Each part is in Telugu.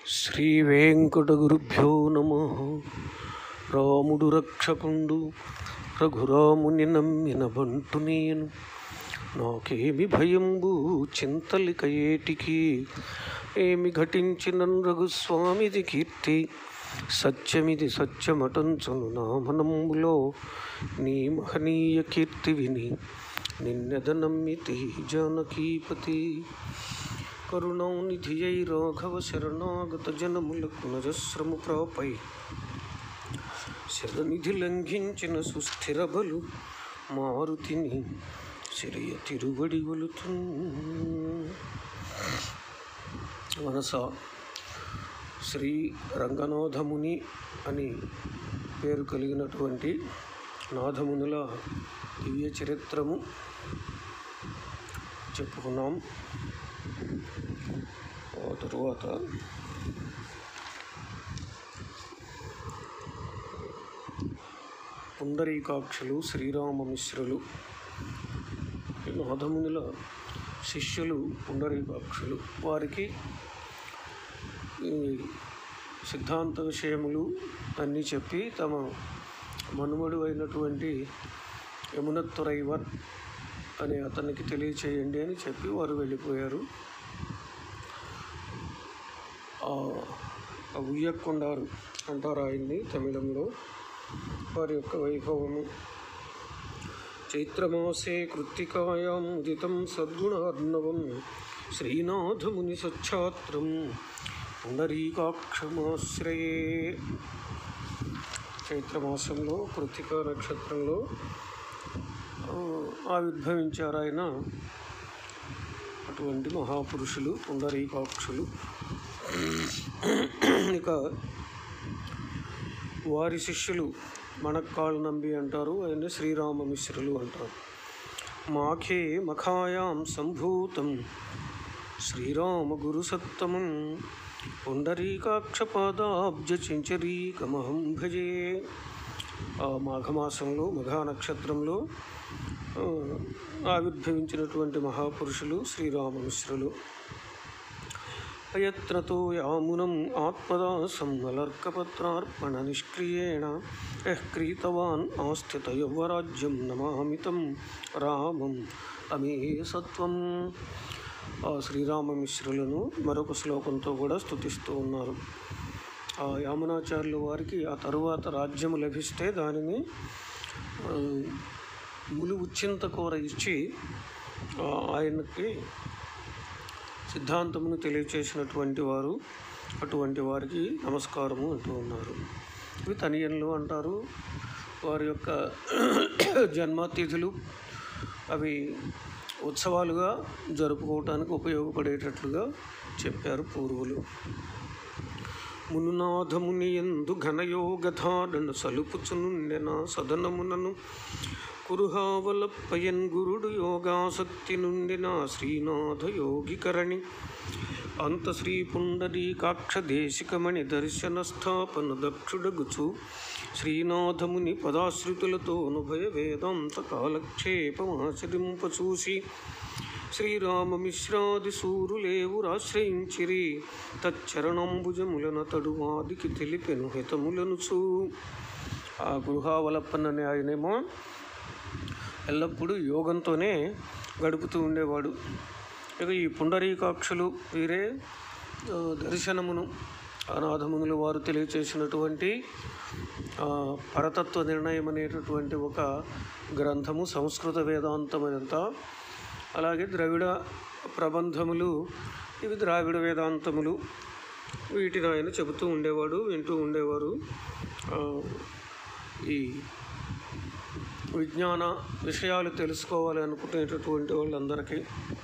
శ్రీ వెంకటగురుభ్యో నమ రాముడు రక్షకుండు రఘురాముని నమ్మిన బంటు నేను నాకేమి భయంబు చింతలిక ఏటికి ఏమి ఘటించిన రఘుస్వామిది కీర్తి సత్యమిది సత్యమటంచును నా మనములో నీ మహనీయ కీర్తి విని నిన్నెద నమ్మితి జానకీపతి కరుణానిధియై రాఘవ శరణాగత జనములకు నజస్రము ప్రాపై శరనిధి లంఘించిన సుస్థిర బలు మారుతిని సిరియ తిరువడి ఒలుతు మనస శ్రీ రంగనాథముని అని పేరు కలిగినటువంటి నాథమునుల దివ్య చరిత్రము చెప్పుకున్నాం ఆ తరువాత పుండరీకాక్షులు శ్రీరామ మిశ్రులు ఈ నాథమునుల శిష్యులు పుండరీకాక్షులు వారికి ఈ సిద్ధాంత విషయములు అన్నీ చెప్పి తమ మనుమడు అయినటువంటి యమునత్తురైవర్ అనే అతనికి తెలియచేయండి అని చెప్పి వారు వెళ్ళిపోయారు ఆ ఆ ఉయ్యక్కొండారు అంటారు ఆయన్ని తమిళంలో వారి యొక్క వైభవము చైత్రమాసే కృత్తికాయాం ఉదితం సద్గుణార్ణవం శ్రీనాథముని సచ్ఛాత్రం పుండరీకాక్షమాశ్రయే చైత్రమాసంలో కృత్తికా నక్షత్రంలో ఆ, ఆవిర్భవించారు ఆయన అటువంటి మహాపురుషులు పుండరీకాక్షులు ఇక వారి శిష్యులు మనక్కాళ్ళు నంబి అంటారు ఆయన శ్రీరామ మిశ్రులు అంటారు మాఖే మఖాయాం సంభూతం శ్రీరామ గురు సత్తమం పుండరీకాక్షపాదాబ్జ చించరీకమహం భజే ఆ మాఘమాసంలో మఘా నక్షత్రంలో ఆ, ఆవిర్భవించినటువంటి మహాపురుషులు శ్రీరామ మిశ్రులు అయత్నతో యామునం ఆత్మదాసం అలర్కపత్రార్పణ నిష్క్రియేణ యః క్రీతవాన్ ఆస్థిత యవ్వరాజ్యం నమామితం రామం అమేసత్వం ఆ శ్రీరామ మిశ్రులను మరొక శ్లోకంతో కూడా స్తుతిస్తూ ఉన్నారు ఆ యామునాచార్యుల వారికి ఆ తరువాత రాజ్యము లభిస్తే దానిని ఆ, ములు ఉచ్చింత కూర ఇచ్చి ఆ, ఆయనకి సిద్ధాంతమును తెలియచేసినటువంటి వారు అటువంటి వారికి నమస్కారము అంటూ ఉన్నారు ఇవి తనియన్లు అంటారు వారి యొక్క జన్మతిథులు అవి ఉత్సవాలుగా జరుపుకోవటానికి ఉపయోగపడేటట్లుగా చెప్పారు పూర్వులు మునునాథముని ఎందు ఘనయోగధారణ సలుపుచునుండెన సదనమునను కురుహావలప్పయన్ గురుడు యోగాసక్తి నుండిన శ్రీనాథ యోగికరణి అంత శ్రీ పుండరీకాక్ష దేశికమణి దర్శన స్థాపన దక్షుడగుచు శ్రీనాథముని పదాశ్రుతులతో అనుభయ వేదాంత కాలక్షేపమాచరింప చూసి శ్రీరామమిశ్రాది సూరులేవురాశ్రయించిరి తచ్చరణంబుజములన తడువాదికి తెలిపెను హితములను చూ ఆ గృహావలప్పన్ అనే ఆయనేమో ఎల్లప్పుడూ యోగంతోనే గడుపుతూ ఉండేవాడు ఇక ఈ పుండరీకాక్షులు వీరే ఆ, దర్శనమును అనాథమునులు వారు తెలియచేసినటువంటి ఆ, పరతత్వ నిర్ణయం అనేటటువంటి ఒక గ్రంథము సంస్కృత వేదాంతమంతా అలాగే ద్రవిడ ప్రబంధములు ఇవి ద్రావిడ వేదాంతములు వీటిని ఆయన చెబుతూ ఉండేవాడు వింటూ ఉండేవారు ఆ, ఈ విజ్ఞాన విషయాలు తెలుసుకోవాలి అనుకునేటటువంటి వాళ్ళందరికీ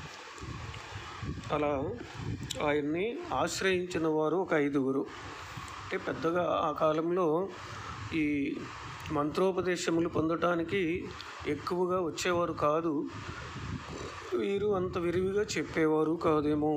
అలా ఆయన్ని ఆశ్రయించిన వారు ఒక ఐదుగురు అంటే పెద్దగా ఆ కాలంలో ఈ మంత్రోపదేశములు పొందటానికి ఎక్కువగా వచ్చేవారు కాదు వీరు అంత విరివిగా చెప్పేవారు కాదేమో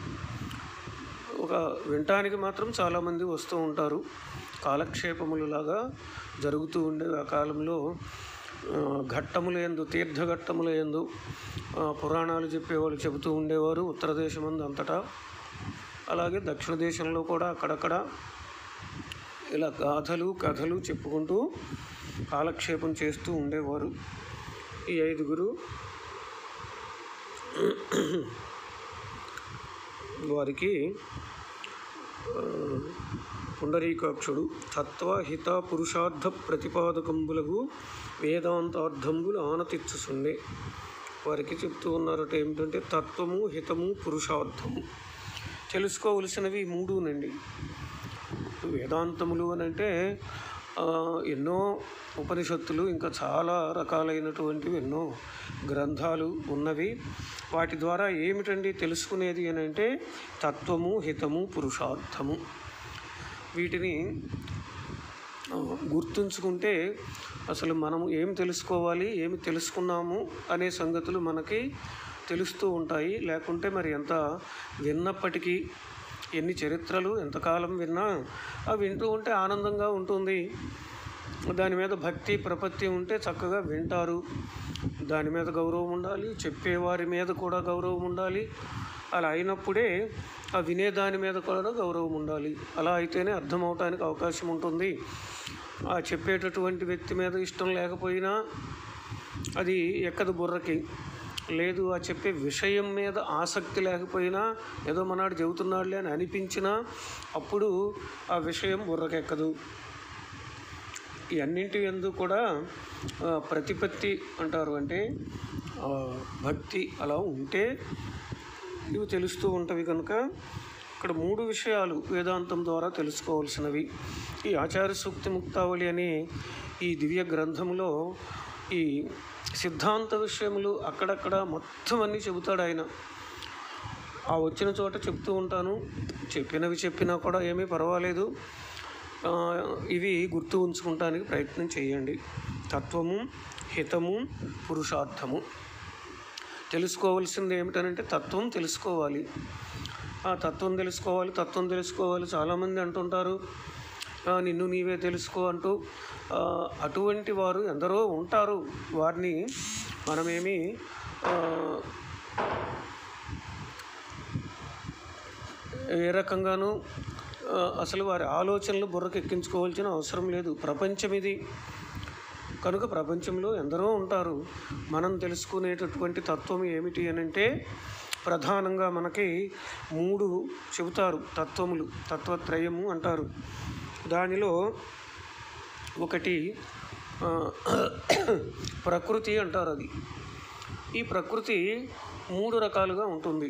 ఒక వినటానికి మాత్రం చాలామంది వస్తూ ఉంటారు కాలక్షేపములలాగా జరుగుతూ ఉండే ఆ కాలంలో ఆ, ఘట్టముల యందు తీర్థఘట్టముల యందు ఆ, పురాణాలు చెప్పేవాళ్ళు చెబుతూ ఉండేవారు ఉత్తర దేశమందు అంతటా అలాగే దక్షిణ దేశంలో కూడా అక్కడక్కడ ఇలా గాథలు కథలు చెప్పుకుంటూ కాలక్షేపం చేస్తూ ఉండేవారు ఈ ఐదుగురు వారికి ఆ, పుండరీకాక్షుడు తత్వ హిత పురుషార్థ ప్రతిపాదకంబులకు వేదాంతార్థంబులు ఆనతిచ్చుసుండే వారికి చెప్తూ ఉన్నారట ఏమిటంటే తత్వము హితము పురుషార్థము తెలుసుకోవలసినవి ఈ మూడునండి వేదాంతములు అని అంటే ఆ, ఎన్నో ఉపనిషత్తులు ఇంకా చాలా రకాలైనటువంటివి ఎన్నో గ్రంథాలు ఉన్నవి వాటి ద్వారా ఏమిటండి తెలుసుకునేది అని అంటే తత్వము హితము పురుషార్థము వీటిని ఆ, గుర్తుంచుకుంటే అసలు మనము ఏం తెలుసుకోవాలి ఏమి తెలుసుకున్నాము అనే సంగతులు మనకి తెలుస్తూ ఉంటాయి లేకుంటే మరి ఎంత విన్నప్పటికీ ఎన్ని చరిత్రలు ఎంతకాలం విన్నా అవి వింటూ ఉంటే ఆనందంగా ఉంటుంది దాని మీద భక్తి ప్రపత్తి ఉంటే చక్కగా వింటారు దాని మీద గౌరవం ఉండాలి చెప్పేవారి మీద కూడా గౌరవం ఉండాలి అలా అయినప్పుడే ఆ వినే దాని మీద కూడా గౌరవం ఉండాలి అలా అయితేనే అర్థం అవటానికి అవకాశం ఉంటుంది ఆ చెప్పేటటువంటి వ్యక్తి మీద ఇష్టం లేకపోయినా అది ఎక్కదు బుర్రకి లేదు ఆ చెప్పే విషయం మీద ఆసక్తి లేకపోయినా ఏదో మనాడు చెబుతున్నాడులే అని అనిపించినా అప్పుడు ఆ విషయం బుర్రకెక్కదు ఈ అన్నింటి ఎందు కూడా ఆ, ప్రతిపత్తి అంటారు అంటే ఆ, భక్తి అలా ఉంటే ఇవి తెలుస్తూ ఉంటవి కనుక ఇక్కడ మూడు విషయాలు వేదాంతం ద్వారా తెలుసుకోవాల్సినవి ఈ ఆచార్య సూక్తి ముక్తావళి అనే ఈ దివ్య గ్రంథములో ఈ సిద్ధాంత విషయములు అక్కడక్కడ మొత్తం అన్నీ చెబుతాడు ఆయన ఆ వచ్చిన చోట చెప్తూ ఉంటాను చెప్పినవి చెప్పినా కూడా ఏమీ పర్వాలేదు ఆ, ఇవి గుర్తు ఉంచుకుంటానికి ప్రయత్నం చేయండి తత్వము హితము పురుషార్థము తెలుసుకోవాల్సింది ఏమిటనంటే తత్వం తెలుసుకోవాలి ఆ తత్వం తెలుసుకోవాలి తత్వం తెలుసుకోవాలి చాలామంది అంటుంటారు "ఆ, నిన్ను నీవే తెలుసుకో అంటూ ఆ, అటువంటి వారు ఎందరో ఉంటారు వారిని మనమేమి ఆ, ఏ రకంగానూ ఆ, అసలు వారి ఆలోచనలు బుర్రకు ఎక్కించుకోవాల్సిన అవసరం లేదు ప్రపంచం ఇది కనుక ప్రపంచంలో ఎందరో ఉంటారు మనం తెలుసుకునేటటువంటి తత్వం ఏమిటి అని అంటే ప్రధానంగా మనకి మూడు చెబుతారు తత్వములు తత్వత్రయము అంటారు దానిలో ఒకటి ఆ, ప్రకృతి అంటారు అది ఈ ప్రకృతి మూడు రకాలుగా ఉంటుంది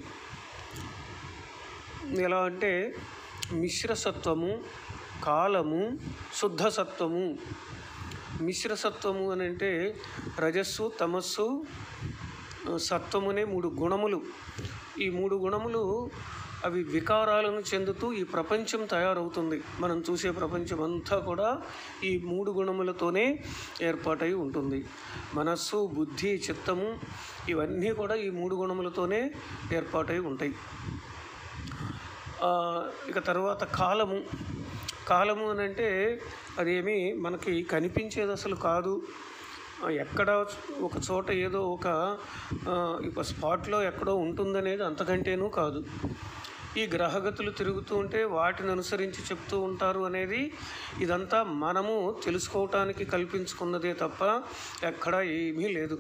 ఎలా అంటే మిశ్ర సత్వము కాలము శుద్ధ సత్వము మిశ్ర సత్వము అని అంటే రజస్సు తమస్సు ఆ, సత్వము అనే మూడు గుణములు ఈ మూడు గుణములు అవి వికారాలను చెందుతూ ఈ ప్రపంచం తయారవుతుంది మనం చూసే ప్రపంచం అంతా కూడా ఈ మూడు గుణములతోనే ఏర్పాటై ఉంటుంది మనస్సు బుద్ధి చిత్తము ఇవన్నీ కూడా ఈ మూడు గుణములతోనే ఏర్పాటై ఉంటాయి ఆ, ఇక తర్వాత కాలము కాలము అని అంటే అదేమి మనకి కనిపించేది అసలు కాదు ఆ, ఎక్కడ ఒక చోట ఏదో ఒక ఆ, ఒక స్పాట్లో ఎక్కడో ఉంటుందనేది అంతకంటేనూ కాదు ఈ గ్రహగతులు తిరుగుతూ ఉంటే వాటిని అనుసరించి చెప్తూ ఉంటారు అనేది ఇదంతా మనము తెలుసుకోవటానికి కల్పించుకున్నదే తప్ప ఎక్కడా ఏమీ లేదు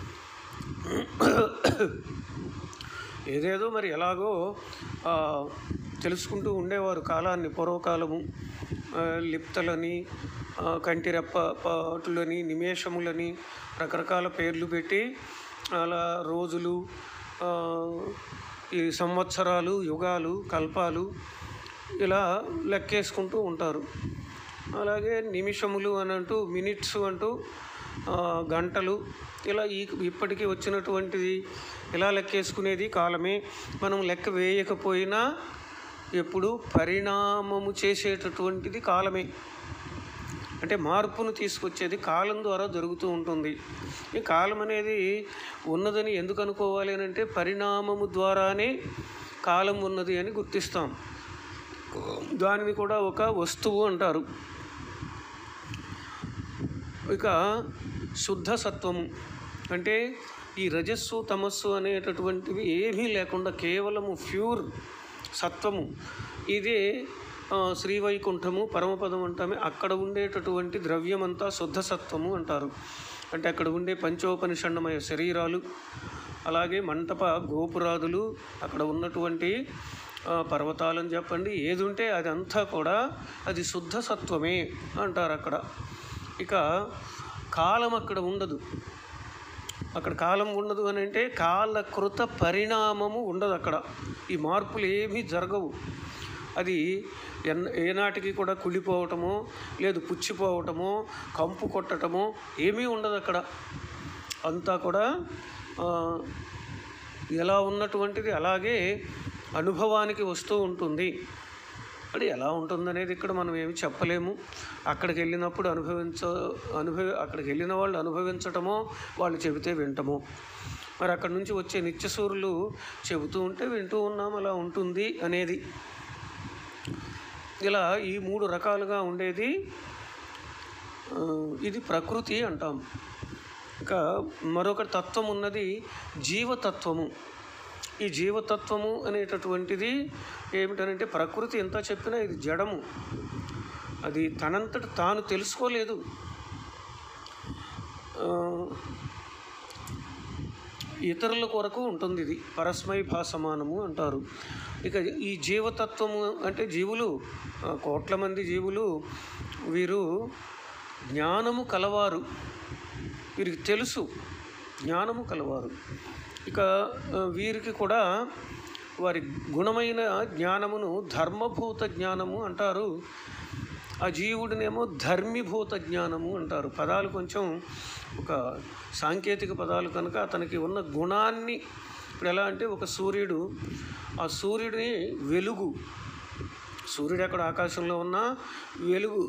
ఏదేదో మరి ఎలాగో ఆ, తెలుసుకుంటూ ఉండేవారు కాలాన్ని పూర్వకాలము ఆ, లిప్తలని ఆ, కంటిరెప్ప పాటులని నిమేషములని రకరకాల పేర్లు పెట్టి అలా రోజులు ఆ, ఈ సంవత్సరాలు యుగాలు కల్పాలు ఇలా లెక్కేసుకుంటూ ఉంటారు అలాగే నిమిషములు అని అంటూ మినిట్స్ అంటూ ఆ, గంటలు ఇలా ఈ ఇప్పటికీ వచ్చినటువంటిది ఇలా లెక్కేసుకునేది కాలమే మనం లెక్క వేయకపోయినా ఎప్పుడు పరిణామము చేసేటటువంటిది కాలమే అంటే మార్పును తీసుకొచ్చేది కాలం ద్వారా జరుగుతూ ఉంటుంది ఈ కాలం అనేది ఉన్నదని ఎందుకు అనుకోవాలి అని అంటే పరిణామము ద్వారానే కాలం ఉన్నది అని గుర్తిస్తాం దానిని కూడా ఒక వస్తువు అంటారు ఇక శుద్ధ సత్వము అంటే ఈ రజస్సు తమస్సు అనేటటువంటివి ఏమీ లేకుండా కేవలము ప్యూర్ సత్వము ఇదే ఆ, శ్రీవైకుంఠము పరమపదం అంటామే అక్కడ ఉండేటటువంటి ద్రవ్యమంతా శుద్ధ సత్వము అంటారు అంటే అక్కడ ఉండే పంచోపనిషణమయ శరీరాలు అలాగే మంటప గోపురాదులు అక్కడ ఉన్నటువంటి ఆ, పర్వతాలని చెప్పండి ఏది ఉంటే అదంతా కూడా అది శుద్ధ సత్వమే అంటారు అక్కడ ఇక కాలం అక్కడ ఉండదు అక్కడ కాలం ఉండదు అని అంటే కాలకృత పరిణామము ఉండదు అక్కడ ఈ మార్పులు ఏమీ జరగవు అది ఎన్ ఏనాటికి కూడా కుళ్ళిపోవటమో లేదు పుచ్చిపోవటమో కంపు కొట్టటమో ఏమీ ఉండదు అక్కడ అంతా కూడా ఆ, ఎలా ఉన్నటువంటిది అలాగే అనుభవానికి వస్తూ ఉంటుంది అది ఎలా ఉంటుందనేది ఇక్కడ మనం ఏమి చెప్పలేము అక్కడికి వెళ్ళినప్పుడు అనుభవించ అనుభవ అక్కడికి వెళ్ళిన వాళ్ళు అనుభవించటమో వాళ్ళు చెబితే వింటమో మరి అక్కడి నుంచి వచ్చే నిత్యసూరులు చెబుతూ ఉంటే వింటూ ఉన్నాం అలా ఉంటుంది అనేది ఇలా ఈ మూడు రకాలుగా ఉండేది ఆ, ఇది ప్రకృతి అంటాం ఇంకా మరొక తత్వం ఉన్నది జీవతత్వము ఈ జీవతత్వము అనేటటువంటిది ఏమిటనంటే ప్రకృతి ఎంత చెప్పినా ఇది జడము అది తనంతట తాను తెలుసుకోలేదు ఆ, ఇతరుల కొరకు ఉంటుంది ఇది పరస్మై భాసమానము అంటారు ఇక ఈ జీవతత్వము అంటే జీవులు ఆ, కోట్ల మంది జీవులు వీరు జ్ఞానము కలవారు వీరికి తెలుసు జ్ఞానము కలవారు ఇక ఆ, వీరికి కూడా వారి గుణమైన జ్ఞానమును ధర్మభూత జ్ఞానము అంటారు ఆ జీవుడినేమో ధర్మీభూత జ్ఞానము అంటారు పదాలు కొంచెం ఒక సాంకేతిక పదాలు కనుక అతనికి ఉన్న గుణాన్ని ఇప్పుడు ఎలా అంటే ఒక సూర్యుడు ఆ సూర్యుడిని వెలుగు సూర్యుడు ఎక్కడ ఆకాశంలో ఉన్నా వెలుగు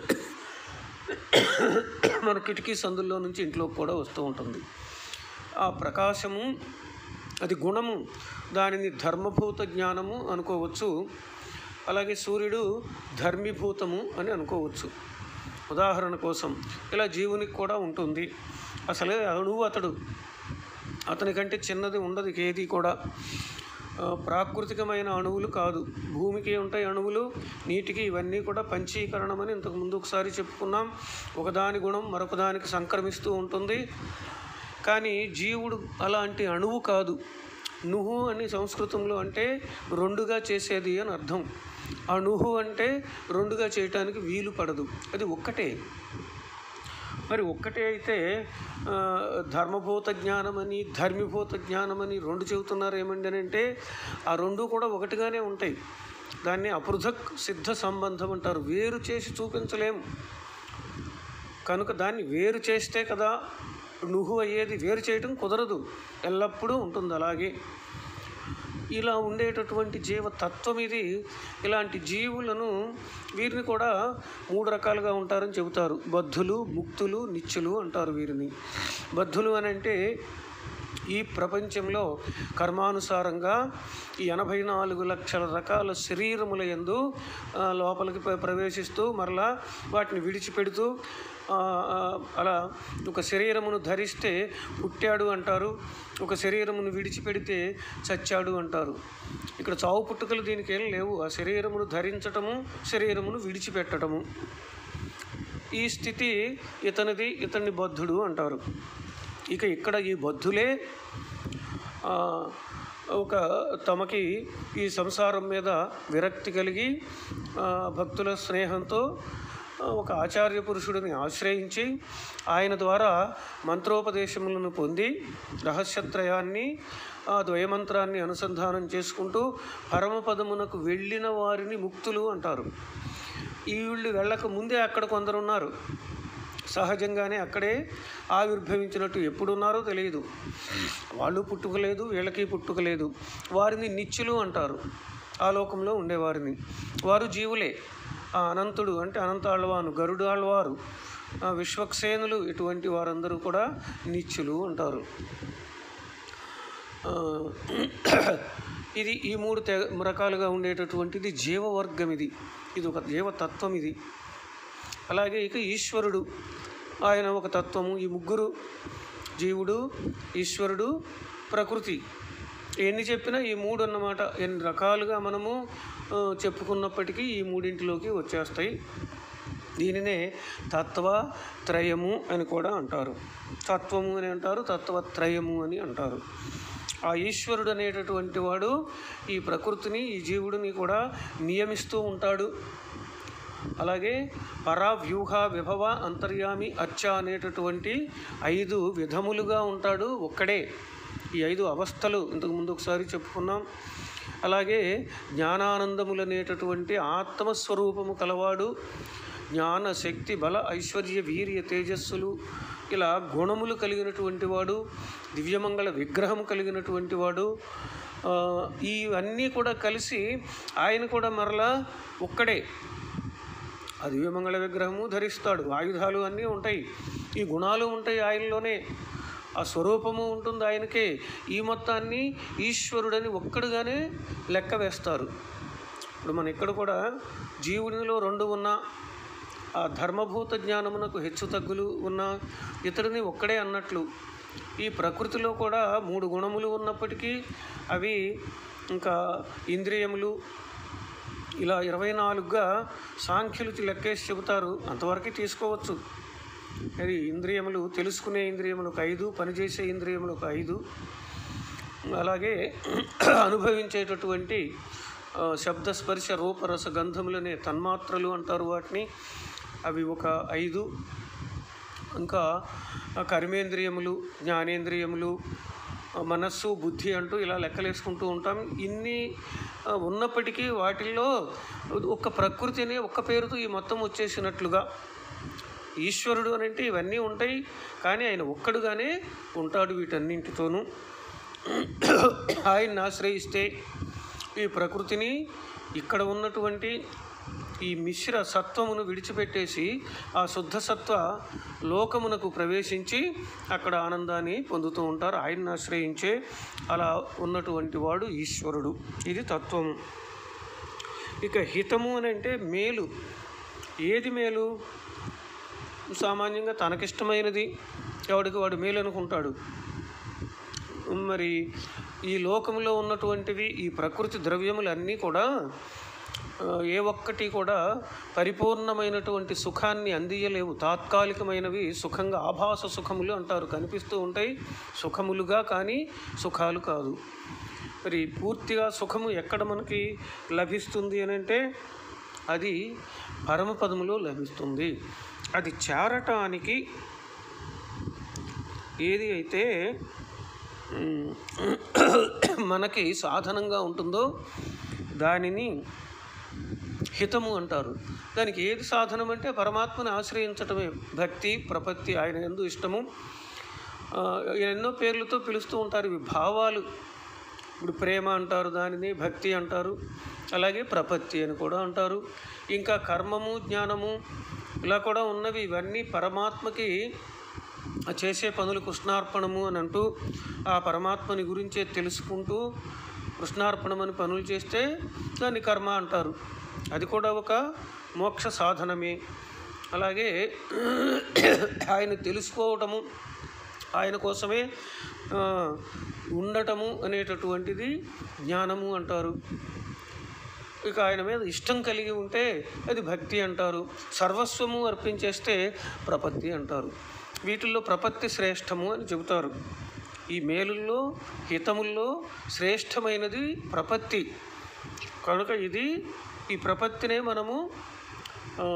మన కిటికీ సందుల్లో నుంచి ఇంట్లోకి కూడా వస్తూ ఉంటుంది ఆ ప్రకాశము అది గుణము దానిని ధర్మభూత జ్ఞానము అనుకోవచ్చు అలాగే సూర్యుడు ధర్మీభూతము అని అనుకోవచ్చు ఉదాహరణ కోసం ఇలా జీవునికి కూడా ఉంటుంది అసలే అణువు అతడు అతనికంటే చిన్నది ఉండదు ఏది కూడా ఆ, ప్రాకృతికమైన అణువులు కాదు భూమికి ఉంటాయి అణువులు నీటికి ఇవన్నీ కూడా పంచీకరణం అని ఇంతకు ముందు ఒకసారి చెప్పుకున్నాం ఒకదాని గుణం మరొకదానికి సంక్రమిస్తూ ఉంటుంది కానీ జీవుడు అలాంటి అణువు కాదు నుహు అని సంస్కృతంలో అంటే రెండుగా చేసేది అని అర్థం అణుహు అంటే రెండుగా చేయటానికి వీలు పడదు అది ఒక్కటే మరి ఒక్కటే అయితే ఆ, ధర్మభూత జ్ఞానమని ధర్మిభూత జ్ఞానమని రెండు చెబుతున్నారు ఏమండి అని అంటే ఆ రెండు కూడా ఒకటిగానే ఉంటాయి దాన్ని అపృథక్ సిద్ధ సంబంధం అంటారు వేరు చేసి చూపించలేము కనుక దాన్ని వేరు చేస్తే కదా నుహు అయ్యేది వేరు చేయటం కుదరదు ఎల్లప్పుడూ ఉంటుంది అలాగే ఇలా ఉండేటటువంటి జీవతత్వం ఇది ఇలాంటి జీవులను వీరిని కూడా మూడు రకాలుగా ఉంటారని చెబుతారు బద్ధులు ముక్తులు నిత్యులు అంటారు వీరిని బద్ధులు అని అంటే ఈ ప్రపంచంలో కర్మానుసారంగా ఈ ఎనభై నాలుగు లక్షల రకాల శరీరముల యందు ఆ, లోపలికి ప్ర- ప్రవేశిస్తూ మరలా వాటిని విడిచిపెడుతూ ఆ, ఆ, అలా ఒక శరీరమును ధరిస్తే పుట్టాడు అంటారు ఒక శరీరమును విడిచిపెడితే చచ్చాడు అంటారు ఇక్కడ చావు పుట్టుకలు దీనికి ఏం లేవు ఆ శరీరమును ధరించటము శరీరమును విడిచిపెట్టడము ఈ స్థితి ఇతనిది ఇతన్ని బద్ధుడు అంటారు ఇక ఇక్కడ ఈ బద్ధులే ఆ, ఒక తమకి ఈ సంసారం మీద విరక్తి కలిగి ఆ, భక్తుల స్నేహంతో ఆ, ఒక ఆచార్య పురుషుడిని ఆశ్రయించి ఆయన ద్వారా మంత్రోపదేశములను పొంది రహస్యత్రయాన్ని ఆ ద్వయమంత్రాన్ని అనుసంధానం చేసుకుంటూ పరమపదమునకు వెళ్ళిన వారిని ముక్తులు అంటారు ఈ వీళ్ళు వెళ్ళక ముందే అక్కడ కొందరు ఉన్నారు సహజంగానే అక్కడే ఆవిర్భవించినట్టు ఎప్పుడున్నారో తెలియదు వాళ్ళు పుట్టుకలేదు వీళ్ళకి పుట్టుకలేదు వారిని నిత్యులు అంటారు ఆ లోకంలో ఉండేవారిని వారు జీవులే ఆ అనంతుడు అంటే అనంత ఆళ్వాను గరుడు ఆళ్వారు ఆ విశ్వక్సేనులు ఇటువంటి వారందరూ కూడా నిత్యులు అంటారు ఆ, ఇది ఈ మూడు తె రకాలుగా ఉండేటటువంటిది జీవవర్గం ఇది ఇది ఒక జీవతత్వం ఇది అలాగే ఇక ఈశ్వరుడు ఆయన ఒక తత్వము ఈ ముగ్గురు జీవుడు ఈశ్వరుడు ప్రకృతి ఎన్ని చెప్పినా ఈ మూడు అన్నమాట ఎన్ని రకాలుగా మనము ఆ, చెప్పుకున్నప్పటికీ ఈ మూడింటిలోకి వచ్చేస్తాయి దీనినే తత్వ త్రయము అని కూడా అంటారు తత్వము అని అంటారు తత్వత్రయము అని అంటారు ఆ ఈశ్వరుడు అనేటటువంటి వాడు ఈ ప్రకృతిని ఈ జీవుడిని కూడా నియమిస్తూ ఉంటాడు అలాగే పరా వ్యూహ విభవ అంతర్యామి అచ్చ అనేటటువంటి ఐదు విధములుగా ఉంటాడు ఒక్కడే ఈ ఐదు అవస్థలు ఇంతకు ముందు ఒకసారి చెప్పుకున్నాం అలాగే జ్ఞానానందములు అనేటటువంటి ఆత్మస్వరూపము కలవాడు జ్ఞాన శక్తి బల ఐశ్వర్య వీర్య తేజస్సులు ఇలా గుణములు కలిగినటువంటి వాడు దివ్యమంగళ విగ్రహం కలిగినటువంటి వాడు ఆ, ఇవన్నీ కూడా కలిసి ఆయన కూడా మరలా ఒక్కడే ఆ దివ్యమంగళ విగ్రహము ధరిస్తాడు ఆయుధాలు అన్నీ ఉంటాయి ఈ గుణాలు ఉంటాయి ఆయనలోనే ఆ స్వరూపము ఉంటుంది ఆయనకే ఈ మొత్తాన్ని ఈశ్వరుడని ఒక్కడుగానే లెక్క వేస్తారు ఇప్పుడు మన ఇక్కడ కూడా జీవునిలో రెండు ఉన్నా ఆ ధర్మభూత జ్ఞానమునకు హెచ్చు తగ్గులు ఉన్న ఇతడిని ఒక్కడే అన్నట్లు ఈ ప్రకృతిలో కూడా మూడు గుణములు ఉన్నప్పటికీ అవి ఇంకా ఇంద్రియములు ఇలా ఇరవై నాలుగుగా సాంఖ్యులు లెక్కేసి చెబుతారు అంతవరకు తీసుకోవచ్చు అది ఇంద్రియములు తెలుసుకునే ఇంద్రియములు ఒక ఐదు పనిచేసే ఇంద్రియములు ఒక ఐదు అలాగే అనుభవించేటటువంటి ఆ, శబ్ద స్పర్శ రూపరస గంధములనే తన్మాత్రలు అంటారు వాటిని అవి ఒక ఐదు ఇంకా ఆ, కర్మేంద్రియములు జ్ఞానేంద్రియములు ఆ, మనస్సు బుద్ధి అంటూ ఇలా లెక్కలేసుకుంటూ ఉంటాం ఇన్ని ఆ, ఉన్నప్పటికీ వాటిల్లో ఒక ప్రకృతిని ఒక్క పేరుతో ఈ మొత్తం వచ్చేసినట్లుగా ఈశ్వరుడు అని అంటే ఇవన్నీ ఉంటాయి కానీ ఆయన ఒక్కడుగానే ఉంటాడు వీటన్నింటితోనూ ఆయన్ని ఆశ్రయిస్తే ఈ ప్రకృతిని ఇక్కడ ఉన్నటువంటి ఈ మిశ్ర సత్వమును విడిచిపెట్టేసి ఆ శుద్ధ సత్వ లోకమునకు ప్రవేశించి అక్కడ ఆనందాన్ని పొందుతూ ఉంటారు ఆయన్ని ఆశ్రయించే అలా ఉన్నటువంటి వాడు ఈశ్వరుడు ఇది తత్వము ఇక హితము అని అంటే మేలు ఏది మేలు సామాన్యంగా తనకిష్టమైనది ఎవడికి వాడు మేలు అనుకుంటాడు మరి ఈ లోకంలో ఉన్నటువంటివి ఈ ప్రకృతి ద్రవ్యములు అన్నీ కూడా ఆ, ఏ ఒక్కటి కూడా పరిపూర్ణమైనటువంటి సుఖాన్ని అందియలేవు తాత్కాలికమైనవి సుఖంగా ఆభాస సుఖములు అంటారు కనిపిస్తూ ఉంటాయి సుఖములుగా కానీ సుఖాలు కాదు మరి పూర్తిగా సుఖము ఎక్కడ మనకి లభిస్తుంది అని అంటే అది పరమపదములో లభిస్తుంది అది చేరటానికి ఏది అయితే మ్, మనకి సాధనంగా ఉంటుందో దానిని హితము అంటారు దానికి ఏది సాధనం అంటే పరమాత్మని ఆశ్రయించటమే భక్తి ప్రపత్తి ఆయన ఎందు ఇష్టము ఆ, ఎన్నో పేర్లతో పిలుస్తూ ఉంటారు ఇవి భావాలు ఇప్పుడు ప్రేమ అంటారు దానిని భక్తి అంటారు అలాగే ప్రపత్తి అని కూడా అంటారు ఇంకా కర్మము జ్ఞానము ఇలా కూడా ఉన్నవి ఇవన్నీ పరమాత్మకి చేసే పనులు కృష్ణార్పణము అని అంటూ ఆ పరమాత్మని గురించే తెలుసుకుంటూ కృష్ణార్పణం అని పనులు చేస్తే దాన్ని కర్మ అంటారు అది కూడా ఒక మోక్ష సాధనమే అలాగే ఆయన తెలుసుకోవటము ఆయన కోసమే ఆ, ఉండటము అనేటటువంటిది జ్ఞానము అంటారు ఇక ఆయన మీద ఇష్టం కలిగి ఉంటే అది భక్తి అంటారు సర్వస్వము అర్పించేస్తే ప్రపత్తి అంటారు వీటిల్లో ప్రపత్తి శ్రేష్టము అని చెబుతారు ఈ మేలుల్లో హితముల్లో శ్రేష్టమైనది ప్రపత్తి కనుక ఇది ఈ ప్రపత్తినే మనము ఆ,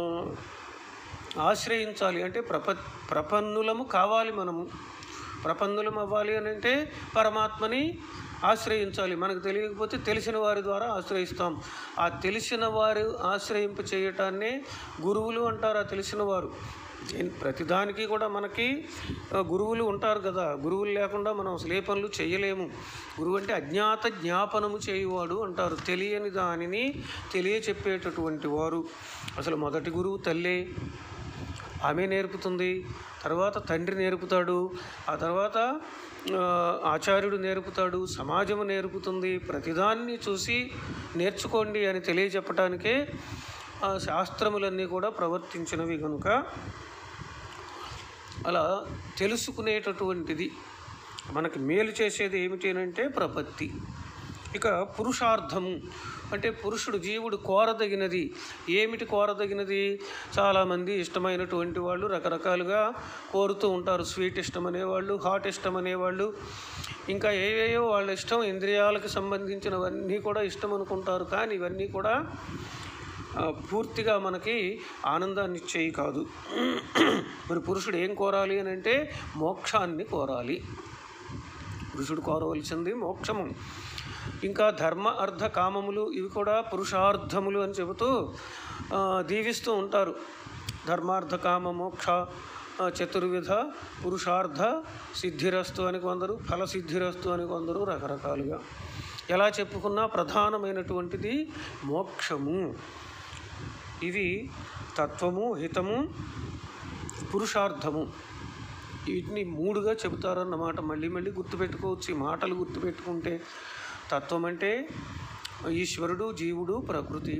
ఆశ్రయించాలి అంటే ప్రప ప్రపన్నులము కావాలి మనము ప్రపన్నులం అవ్వాలి అని అంటే పరమాత్మని ఆశ్రయించాలి మనకు తెలియకపోతే తెలిసిన వారి ద్వారా ఆశ్రయిస్తాం ఆ తెలిసిన వారు ఆశ్రయింప చేయటాన్నే గురువులు అంటారు ఆ తెలిసిన వారు ఏం- ప్రతిదానికి కూడా మనకి ఆ, గురువులు ఉంటారు కదా గురువులు లేకుండా మనం అసలు ఏ పనులు చేయలేము గురువు అంటే అజ్ఞాత జ్ఞాపనము చేయువాడు అంటారు తెలియని దానిని తెలియచెప్పేటటువంటి వారు అసలు మొదటి గురువు తల్లే ఆమె నేర్పుతుంది తర్వాత తండ్రి నేర్పుతాడు ఆ తర్వాత ఆ, ఆచార్యుడు నేర్పుతాడు సమాజము నేర్పుతుంది ప్రతిదాన్ని చూసి నేర్చుకోండి అని తెలియజెప్పటానికే ఆ శాస్త్రములన్నీ కూడా ప్రవర్తించినవి కనుక అలా తెలుసుకునేటటువంటిది మనకి మేలు చేసేది ఏమిటి అని అంటే ప్రపత్తి ఇక పురుషార్థము అంటే పురుషుడు జీవుడు కోరదగినది ఏమిటి కోరదగినది చాలామంది ఇష్టమైనటువంటి వాళ్ళు రకరకాలుగా కోరుతూ ఉంటారు స్వీట్ ఇష్టం అనేవాళ్ళు హాట్ ఇష్టం అనేవాళ్ళు ఇంకా ఏవేవో వాళ్ళ ఇష్టం ఇంద్రియాలకు సంబంధించినవన్నీ కూడా ఇష్టం అనుకుంటారు కానీ ఇవన్నీ కూడా ఆ, పూర్తిగా మనకి ఆనందాన్ని ఇచ్చేవి కాదు మరి పురుషుడు ఏం కోరాలి అని అంటే మోక్షాన్ని కోరాలి పురుషుడు కోరవలసింది మోక్షము ఇంకా ధర్మ అర్థ కామములు ఇవి కూడా పురుషార్థములు అని చెబుతూ ఆ, దీవిస్తూ ఉంటారు ధర్మార్థ కామ మోక్ష ఆ, చతుర్విధ పురుషార్థ సిద్ధిరస్తు అని కొందరు ఫల సిద్ధిరస్తు అని కొందరు రకరకాలుగా ఎలా చెప్పుకున్నా ప్రధానమైనటువంటిది మోక్షము ఇవి తత్వము హితము పురుషార్థము వీటిని మూడుగా చెబుతారన్నమాట మళ్ళీ మళ్ళీ గుర్తుపెట్టుకోవచ్చు ఈ మాటలు గుర్తుపెట్టుకుంటే తత్వం అంటే ఈశ్వరుడు జీవుడు ప్రకృతి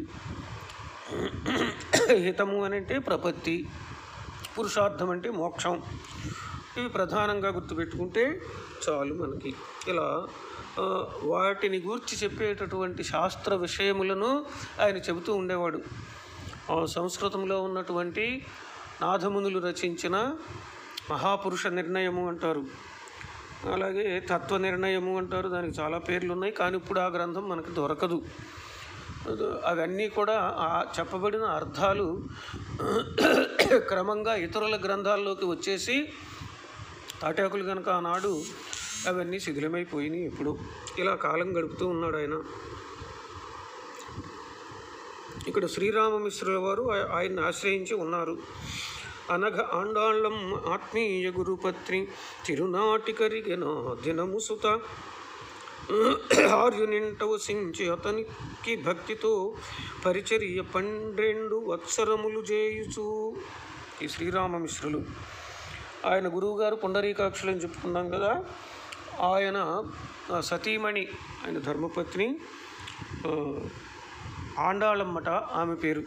హితము అని అంటే ప్రపత్తి పురుషార్థం అంటే మోక్షం ఇవి ప్రధానంగా గుర్తుపెట్టుకుంటే చాలు మనకి ఇలా ఆ, వాటిని గూర్చి చెప్పేటటువంటి శాస్త్ర విషయములను ఆయన చెబుతూ ఉండేవాడు ఆ, సంస్కృతంలో ఉన్నటువంటి నాథమునులు రచించిన మహాపురుష నిర్ణయము అంటారు అలాగే తత్వ నిర్ణయము అంటారు దానికి చాలా పేర్లు ఉన్నాయి కానీ ఇప్పుడు ఆ గ్రంథం మనకు దొరకదు అవన్నీ కూడా ఆ చెప్పబడిన అర్థాలు క్రమంగా ఇతరుల గ్రంథాల్లోకి వచ్చేసి తాటాకులు కనుక ఆనాడు అవన్నీ శిథిలమైపోయినాయి ఇప్పుడు ఇలా కాలం గడుపుతూ ఉన్నాడు ఆయన ఇక్కడ శ్రీరామమిశ్రుల వారు ఆ- ఆయన్ని ఆశ్రయించి ఉన్నారు అనఘ ఆండాళ్ళం ఆత్మీయ గురుపత్రి తిరునాటికరిగిన దినము సుత ఆర్యునింట వసించి అతనికి భక్తితో పరిచర్య పన్నెండు వత్సరములు చేయుచు ఈ శ్రీరామమిశ్రులు ఆయన గురువుగారు పుండరీకాక్షులు అని చెప్పుకున్నాం కదా ఆయన ఆ, సతీమణి ఆయన ధర్మపత్ని ఆ, ఆండాళమ్మట ఆమె పేరు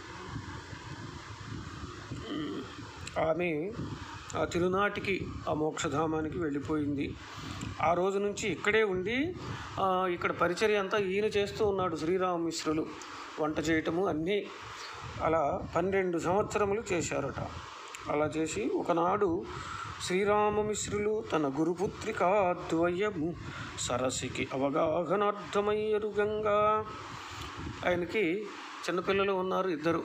ఉమ్, ఆమె ఆ తిరునాటికి ఆ మోక్షధామానికి వెళ్ళిపోయింది ఆ రోజు నుంచి ఇక్కడే ఉండి ఆ, ఇక్కడ పరిచర్య అంతా ఈయన చేస్తూ ఉన్నాడు శ్రీరామమిశ్రులు వంట చేయటము అన్నీ అలా పన్నెండు సంవత్సరములు చేశారట అలా చేసి ఒకనాడు శ్రీరామమిశ్రులు తన గురుపుత్రిక ద్వయము సరసికి అవగాహనార్థమయ్యరుగంగా ఆయనకి చిన్నపిల్లలు ఉన్నారు ఇద్దరు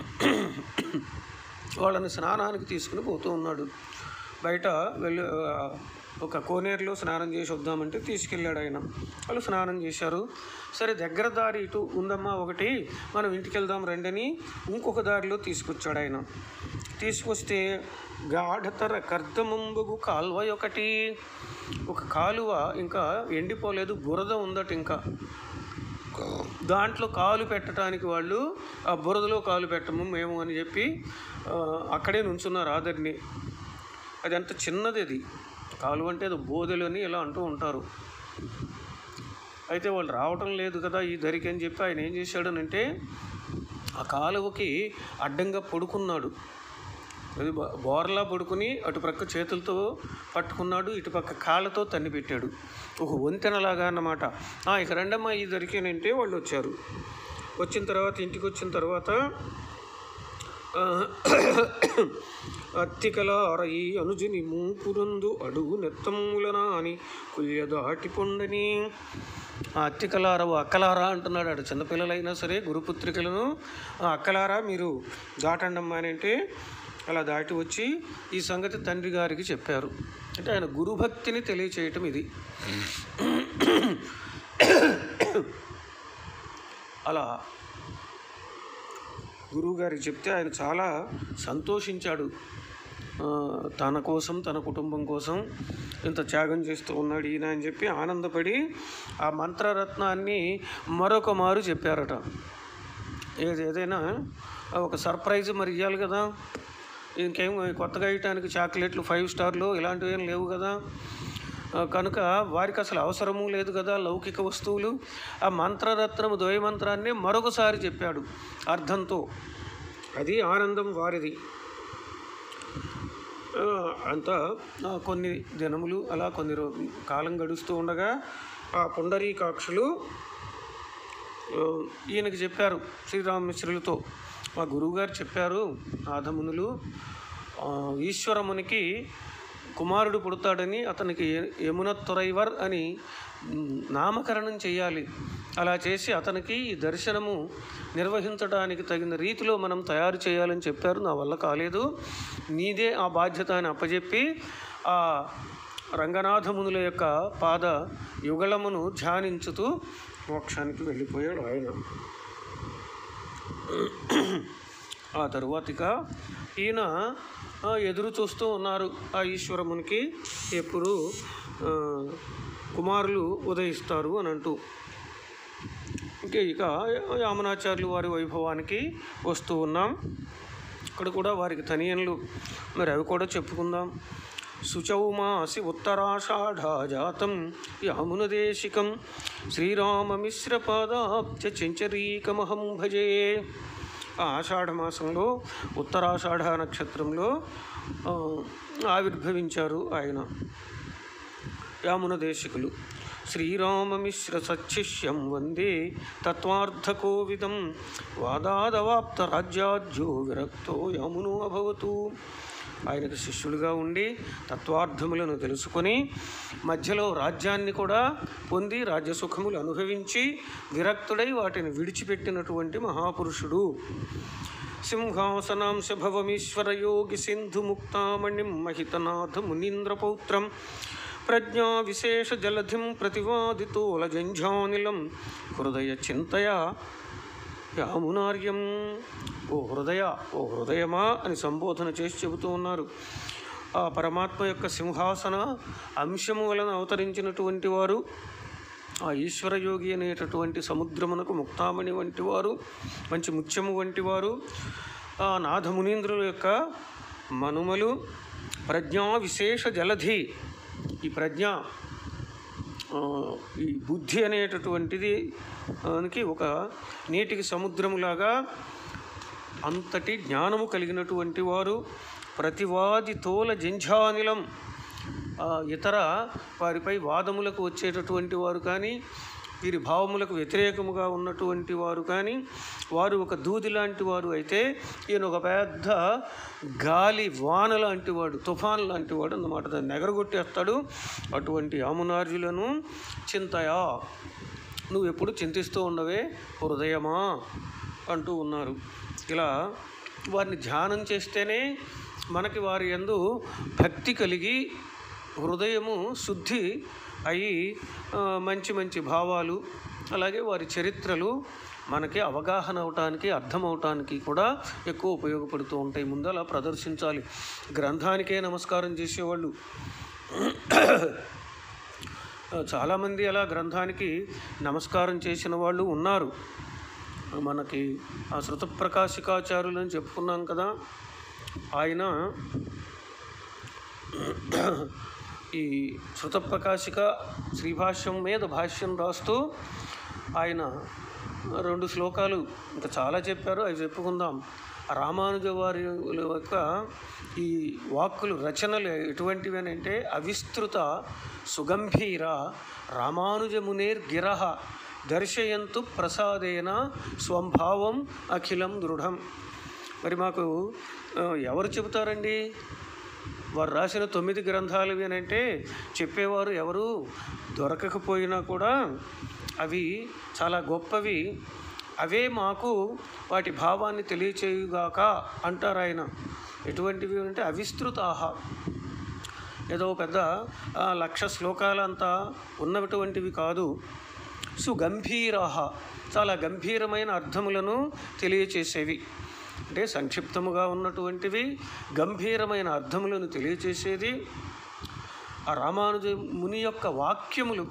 వాళ్ళని స్నానానికి తీసుకుని పోతూ ఉన్నాడు బయట వెళ్ళి ఆ, ఒక కోనేరులో స్నానం చేసి వద్దామంటే తీసుకెళ్ళాడు ఆయన వాళ్ళు స్నానం చేశారు సరే దగ్గర దారి ఇటు ఉందమ్మా ఒకటి మనం ఇంటికి వెళ్దాం రండని ఇంకొక దారిలో తీసుకొచ్చాడు ఆయన తీసుకొస్తే గాఢతర కర్దమంబగు కాల్వ ఒకటి ఒక కాలువ ఇంకా ఎండిపోలేదు బురద ఉందట ఇంకా దాంట్లో కాలు పెట్టడానికి వాళ్ళు ఆ బురదలో కాలు పెట్టము మేము అని చెప్పి ఆ, అక్కడే నుంచున్నారు ఆదరిని అది అంత చిన్నది అది కాలు అంటే అది బోదెలు అని ఇలా అంటూ ఉంటారు అయితే వాళ్ళు రావటం లేదు కదా ఈ దరికి అని చెప్పి ఆయన ఏం చేశాడనంటే ఆ కాలువకి అడ్డంగా పడుకున్నాడు అది బో- బోర్లా పడుకుని అటు ప్రక్క చేతులతో పట్టుకున్నాడు ఇటు పక్క కాళ్ళతో తన్ని పెట్టాడు ఒక వంతెనలాగా అన్నమాట "ఆ, ఇక రండమ్మా ఈ దొరికేనంటే వాళ్ళు వచ్చారు వచ్చిన తర్వాత ఇంటికి వచ్చిన తర్వాత ఆ, అత్తికల అరయి అనుజుని మూపురందు అడుగు నెత్తములనా అని కుల్య దాటి పొండని ఆ అత్తికలారవు అక్కలారా అంటున్నాడు ఆడు చిన్నపిల్లలైనా సరే గురుపుత్రికలను "ఆ, అక్కలారా మీరు దాటండమ్మా అని అంటే అలా దాటి వచ్చి ఈ సంగతి తండ్రి గారికి చెప్పారు అంటే ఆయన గురుభక్తిని తెలియచేయటం ఇది అలా గురువుగారికి చెప్తే ఆయన చాలా సంతోషించాడు ఆ, తన కోసం తన కుటుంబం కోసం ఇంత త్యాగం చేస్తూ ఉన్నాడు ఈయన అని చెప్పి ఆనందపడి ఆ మంత్రరత్నాన్ని మరొక మారు చెప్పారట ఏది ఏదైనా ఒక సర్ప్రైజ్ మరి ఇవ్వాలి కదా ఇంకేం కొత్తగా ఇవ్వటానికి చాక్లెట్లు ఫైవ్ స్టార్లు ఇలాంటివి ఏం లేవు కదా ఆ, కనుక వారికి అసలు అవసరము లేదు కదా లౌకిక వస్తువులు ఆ మంత్రరత్నము ద్వయ మంత్రాన్ని మరొకసారి చెప్పాడు అర్థంతో అది ఆనందం వారిది ఆ, అంతా ఆ, కొన్ని దినములు అలా కొన్ని రో కాలం గడుస్తూ ఉండగా ఆ పుండరీకాక్షులు ఆ, ఈయనకి చెప్పారు శ్రీరామమిశ్రులతో మా గురువుగారు చెప్పారు నాథమునులు ఆ, ఈశ్వరమునికి కుమారుడు పుడతాడని అతనికి ఎ- యమున తురైవర్ అని మ్, నామకరణం చేయాలి అలా చేసి అతనికి ఈ దర్శనము నిర్వహించడానికి తగిన రీతిలో మనం తయారు చేయాలని చెప్పారు నా వల్ల కాలేదు నీదే ఆ బాధ్యత అని అప్పచెప్పి ఆ రంగనాథమునుల యొక్క పాద యుగళమును ధ్యానించుతూ మోక్షానికి వెళ్ళిపోయాడు ఆయన ఆ తరువాతిగా ఈయన ఆ, ఎదురు చూస్తూ ఉన్నారు ఆ ఈశ్వరమునికి ఎప్పుడు ఆ, కుమారులు ఉదయిస్తారు అని అంటూ ఇంకా ఇక యామనాచార్యులు వారి వైభవానికి వస్తూ ఉన్నాం ఇక్కడ కూడా వారికి తనియన్లు మరి అవి కూడా చెప్పుకుందాం శుచౌమాసి ఉత్తరాషాఢా జాతం యామునదేశికం శ్రీరామమిశ్రపాదాబ్జ చెంచరీకమహం భజే ఆ ఆషాఢ మాసంలో ఉత్తరాషాఢ నక్షత్రంలో ఆ, ఆవిర్భవించారు ఆయన యామున దేశికులు శ్రీరామమిశ్ర సచ్చిష్యం వందే తత్వార్థకోవిదం వాదాదవాప్త రాజ్యాజ్యో విరక్తో యామునో అభవతు ఆయనకు శిష్యులుగా ఉండి తత్వార్థములను తెలుసుకొని మధ్యలో రాజ్యాన్ని కూడా పొంది రాజ్యసుఖములు అనుభవించి విరక్తుడై వాటిని విడిచిపెట్టినటువంటి మహాపురుషుడు సింహాసనాంశ భవమీశ్వర యోగి సింధు ముక్తామణిం మహితనాథ మునీంద్రపౌత్రం ప్రజ్ఞా విశేష జలధిం ప్రతివాదితోల జంఝానిలం హృదయ చింతయ యామునార్యం ఓ హృదయ ఓ హృదయమా అని సంబోధన చేసి చెబుతూ ఉన్నారు ఆ పరమాత్మ యొక్క సింహాసన అంశము వలన అవతరించినటువంటి వారు ఆ ఈశ్వర యోగి అనేటటువంటి సముద్రమునకు ముక్తామణి వంటి వారు మంచి ముత్యము వంటి వారు ఆ నాథమునీంద్రుల యొక్క మనుమలు ప్రజ్ఞా విశేష జలధి ఈ ప్రజ్ఞ ఆ, ఈ బుద్ధి అనేటటువంటిది దానికి ఒక నీటికి సముద్రములాగా అంతటి జ్ఞానము కలిగినటువంటి వారు ప్రతివాది తోల జంఝానిలం ఆ, ఇతర వారిపై వాదములకు వచ్చేటటువంటి వారు కానీ వీరి భావములకు వ్యతిరేకముగా ఉన్నటువంటి వారు కానీ వారు ఒక దూది లాంటి వారు అయితే ఈయన ఒక పెద్ద గాలి వాన లాంటి వాడు తుఫాన్ లాంటి వాడు అన్నమాట దాన్ని ఎగరగొట్టేస్తాడు అటువంటి యామునార్జులను చింతయా నువ్వు ఎప్పుడు చింతిస్తూ ఉండవే హృదయమా అంటూ ఉన్నారు ఇలా వారిని ధ్యానం చేస్తేనే మనకి వారి యందు భక్తి కలిగి హృదయము శుద్ధి అయి ఆ, మంచి మంచి భావాలు అలాగే వారి చరిత్రలు మనకి అవగాహన అవటానికి అర్థం అవటానికి కూడా ఎక్కువ ఉపయోగపడుతూ ఉంటాయి ముందు అలా ప్రదర్శించాలి గ్రంథానికే నమస్కారం చేసేవాళ్ళు చాలామంది అలా గ్రంథానికి నమస్కారం చేసిన వాళ్ళు ఉన్నారు మనకి ఆ శృత ప్రకాశికాచార్యులు అని చెప్పుకున్నాం కదా ఆయన ఈ శృత ప్రకాశిక శ్రీభాష్యం మీద భాష్యం రాస్తూ ఆయన రెండు శ్లోకాలు ఇంకా చాలా చెప్పారు అవి చెప్పుకుందాం రామానుజ వారి యొక్క ఈ వాక్కులు రచనలు ఎటువంటివి అని అంటే అవిస్తృత సుగంభీర రామానుజమునేర్ గిరహ దర్శయంతు ప్రసాదేన స్వంభావం అఖిలం దృఢం మరి మాకు ఆ, ఎవరు చెబుతారండి వారు రాసిన తొమ్మిది గ్రంథాలు ఇవి అని అంటే చెప్పేవారు ఎవరు దొరకకపోయినా కూడా అవి చాలా గొప్పవి అవే మాకు వాటి భావాన్ని తెలియచేయుగాక అంటారు ఆయన ఎటువంటివి అంటే అవిస్తృతాహ ఏదో పెద్ద ఆ, లక్ష శ్లోకాలంతా ఉన్నటువంటివి కాదు సుగంభీరాహ చాలా గంభీరమైన అర్థములను తెలియచేసేవి అంటే సంక్షిప్తముగా ఉన్నటువంటివి గంభీరమైన అర్థములను తెలియచేసేది ఆ రామానుజ ముని యొక్క వాక్యములు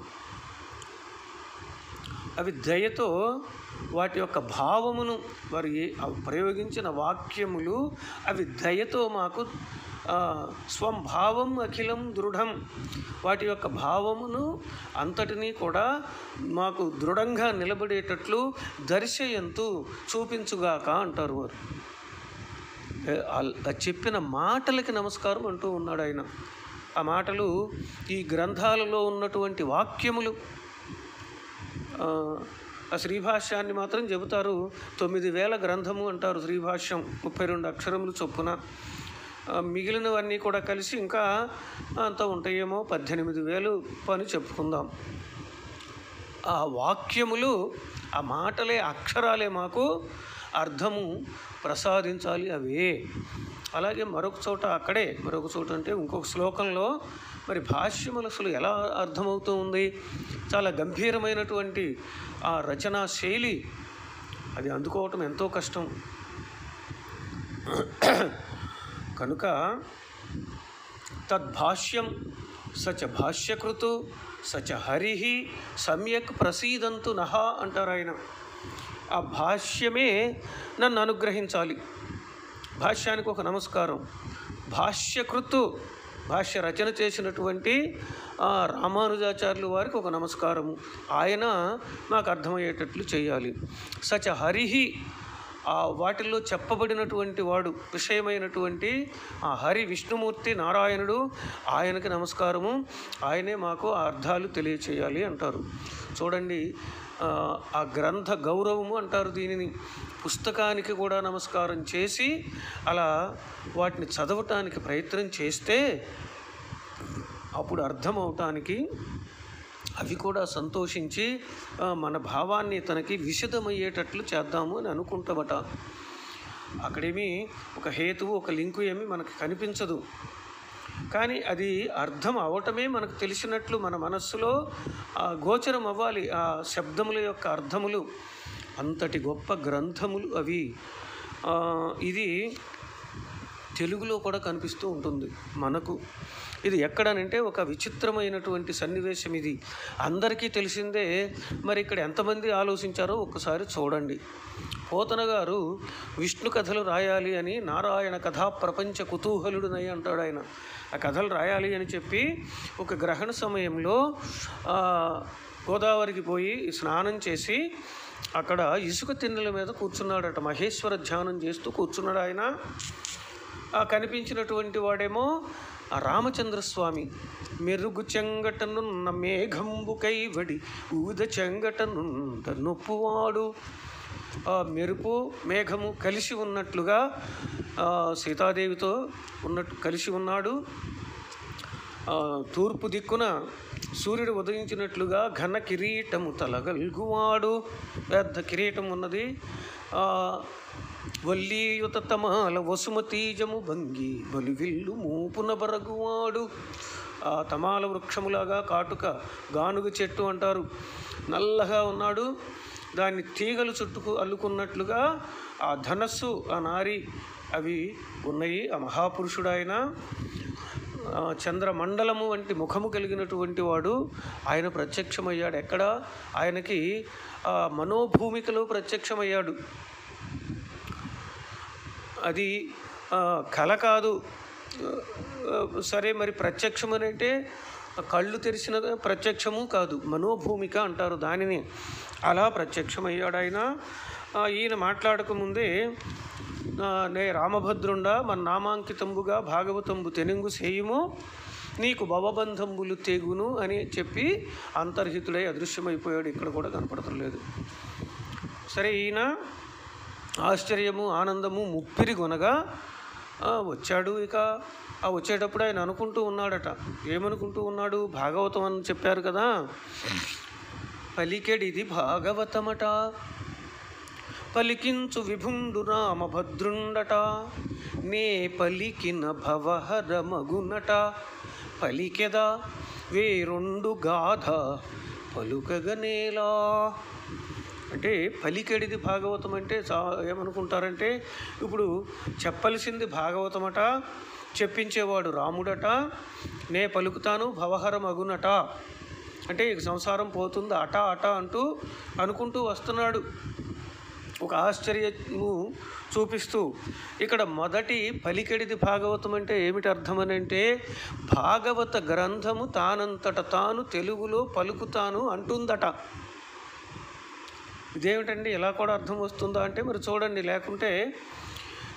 అవి దయతో వాటి యొక్క భావమును వారు ఏ- ఆ ప్రయోగించిన వాక్యములు అవి దయతో మాకు ఆ, స్వం భావం అఖిలం దృఢం వాటి యొక్క భావమును అంతటినీ కూడా మాకు దృఢంగా నిలబడేటట్లు దర్శయంతు చూపించుగాక అంటారు వారు ఏ, అల్- ఆ చెప్పిన మాటలకి నమస్కారం అంటూ ఉన్నాడు ఆయన ఆ మాటలు ఈ గ్రంథాలలో ఉన్నటువంటి వాక్యములు ఆ, ఆ శ్రీభాష్యాన్ని మాత్రం చెబుతారు తొమ్మిది వేల గ్రంథము అంటారు శ్రీభాష్యం ముప్పై రెండు అక్షరములు చొప్పున ఆ, మిగిలినవన్నీ కూడా కలిసి ఇంకా అంత ఉంటాయేమో పద్దెనిమిది వేలు పని చెప్పుకుందాం ఆ వాక్యములు ఆ మాటలే అక్షరాలే మాకు అర్థము ప్రసాదించాలి అవే అలాగే మరొక చోట అక్కడే మరొక చోట అంటే ఇంకొక శ్లోకంలో మరి భాష్యములు అసలు ఎలా అర్థమవుతూ ఉంది చాలా గంభీరమైనటువంటి ఆ రచనా శైలి అది అందుకోవటం ఎంతో కష్టం కనుక తద్భాష్యం సచ భాష్యకృతు సచ హరి సమ్యక్ ప్రసీదంతు నహ అంటారు ఆయన ఆ భాష్యమే నన్ను అనుగ్రహించాలి భాష్యానికి ఒక నమస్కారం భాష్యకృతు భాష్య రచన చేసినటువంటి ఆ రామానుజాచార్యులు వారికి ఒక నమస్కారము ఆయన నాకు అర్థమయ్యేటట్లు చేయాలి సచ హరిహి ఆ వాటిల్లో చెప్పబడినటువంటి వాడు విషయమైనటువంటి ఆ హరి విష్ణుమూర్తి నారాయణుడు ఆయనకి నమస్కారము ఆయనే మాకు ఆ అర్థాలు తెలియచేయాలి అంటారు చూడండి ఆ, ఆ గ్రంథ గౌరవము అంటారు దీనిని పుస్తకానికి కూడా నమస్కారం చేసి అలా వాటిని చదవటానికి ప్రయత్నం చేస్తే అప్పుడు అర్థమవటానికి అవి కూడా సంతోషించి ఆ, మన భావాన్ని తనకి విశదమయ్యేటట్లు చేద్దాము అని అనుకుంటామట అక్కడేమి ఒక హేతువు ఒక లింకు ఏమి మనకు కనిపించదు కానీ అది అర్థం అవటమే మనకు తెలిసినట్లు మన మనస్సులో ఆ గోచరం అవ్వాలి ఆ శబ్దముల యొక్క అర్థములు అంతటి గొప్ప గ్రంథములు అవి ఆ, ఇది తెలుగులో కూడా కనిపిస్తూ ఉంటుంది మనకు ఇది ఎక్కడనంటే ఒక విచిత్రమైనటువంటి సన్నివేశం ఇది అందరికీ తెలిసిందే మరి ఇక్కడ ఎంతమంది ఆలోచించారో ఒక్కసారి చూడండి పోతన గారు విష్ణు కథలు రాయాలి అని నారాయణ కథా ప్రపంచ కుతూహలుడునై అంటాడు ఆయన ఆ కథలు రాయాలి అని చెప్పి ఒక గ్రహణ సమయంలో ఆ, గోదావరికి పోయి స్నానం చేసి అక్కడ ఇసుక తిన్నెల మీద కూర్చున్నాడట మహేశ్వర ధ్యానం చేస్తూ కూర్చున్నాడు ఆయన ఆ కనిపించినటువంటి వాడేమో ఆ రామచంద్రస్వామి మెరుగు చెంగటనున్న మేఘంబు కైవడి ఊద చెంగటనుండ నొప్పువాడు ఆ మెరుపు మేఘము కలిసి ఉన్నట్లుగా ఆ, సీతాదేవితో ఉన్నట్టు కలిసి ఉన్నాడు ఆ, తూర్పు దిక్కున సూర్యుడు ఉదయించినట్లుగా ఘన కిరీటము తలగల్గువాడు పెద్ద కిరీటం ఉన్నది ఆ, వల్లీయుత తమాల వసుమతీజము భంగి బలివిల్లు మూపున బరగువాడు ఆ తమాల వృక్షములాగా కాటుక గానుగ చెట్టు అంటారు నల్లగా ఉన్నాడు దాన్ని తీగలు చుట్టుకు అల్లుకున్నట్లుగా ఆ ధనస్సు ఆ నారి అవి ఉన్నాయి ఆ మహాపురుషుడు ఆయన ఆ, చంద్రమండలము వంటి ముఖము కలిగినటువంటి వాడు ఆయన ప్రత్యక్షమయ్యాడు ఎక్కడ ఆయనకి ఆ మనోభూమికలో ప్రత్యక్షమయ్యాడు అది ఆ, కళ కాదు ఆ, సరే మరి ప్రత్యక్షం అని అంటే కళ్ళు తెరిచిన ప్రత్యక్షము కాదు మనోభూమిక అంటారు దానిని అలా ప్రత్యక్షమయ్యాడు ఆయన ఆ, ఈయన మాట్లాడకముందే ఆ, నే రామభద్రుండా మన నామాంకితంబుగా భాగవతంబు తెనుంగు సేయుము నీకు భవబంధంబులు తెగును అని చెప్పి అంతర్హితుడై అదృశ్యమైపోయాడు ఇక్కడ కూడా కనపడతలేదు సరే ఈయన ఆశ్చర్యము ఆనందము ముప్పిరి కొనగా ఆ, వచ్చాడు ఇక ఆ వచ్చేటప్పుడు ఆయన అనుకుంటూ ఉన్నాడట ఏమనుకుంటూ ఉన్నాడు భాగవతం అని చెప్పారు కదా పలికెడిది భాగవతమట పలికించు విభుండు రామభద్రుండట నే పలికిన భవహర మగునట పలికెద వేరొండు గాథ పలుకగనేలా అంటే పలికెడిది భాగవతం అంటే చా ఏమనుకుంటారంటే ఇప్పుడు చెప్పవలసింది భాగవతమట చెప్పించేవాడు రాముడట నే పలుకుతాను భవహరం అగునట అంటే ఇక సంసారం పోతుంది అట అట అంటూ అనుకుంటూ వస్తున్నాడు ఒక ఆశ్చర్యము చూపిస్తూ ఇక్కడ మొదటి పలికెడిది భాగవతం అంటే ఏమిటి అర్థం అని అంటే భాగవత గ్రంథము తానంతట తాను తెలుగులో పలుకుతాను అంటుందట ఇదేమిటండి ఇలా కూడా అర్థం వస్తుందా అంటే మరి చూడండి లేకుంటే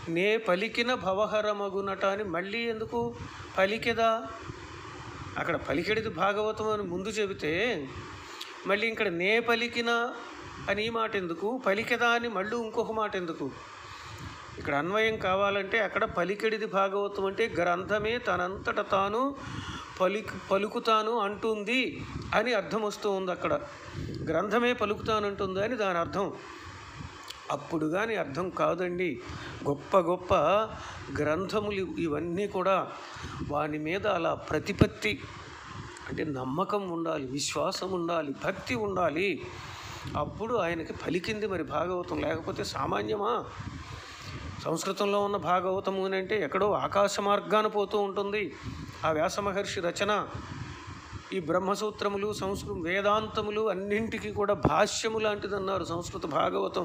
నే పలికిన భవహరమగునట అని మళ్ళీ ఎందుకు పలికెదా అక్కడ పలికెడిది భాగవతం అని ముందు చెబితే మళ్ళీ ఇక్కడ నే పలికిన అని ఈ మాట ఎందుకు పలికెదా అని మళ్ళీ ఇంకొక మాట ఎందుకు ఇక్కడ అన్వయం కావాలంటే అక్కడ పలికెడిది భాగవతం అంటే గ్రంథమే తనంతట తాను పలికి పలుకుతాను అంటుంది అని అర్థం వస్తూ ఉంది అక్కడ గ్రంథమే పలుకుతాను అంటుంది అని దాని అర్థం అప్పుడు కానీ అర్థం కాదండి గొప్ప గొప్ప గ్రంథములు ఇవన్నీ కూడా వాని మీద అలా ప్రతిపత్తి అంటే నమ్మకం ఉండాలి విశ్వాసం ఉండాలి భక్తి ఉండాలి అప్పుడు ఆయనకి పలికింది మరి భాగవతం లేకపోతే సామాన్యమా సంస్కృతంలో ఉన్న భాగవతము అని అంటే ఎక్కడో ఆకాశ మార్గాన పోతూ ఉంటుంది ఆ వ్యాస మహర్షి రచన ఈ బ్రహ్మసూత్రములు సంస్కృత వేదాంతములు అన్నింటికి కూడా భాష్యము లాంటిది అన్నారు సంస్కృత భాగవతం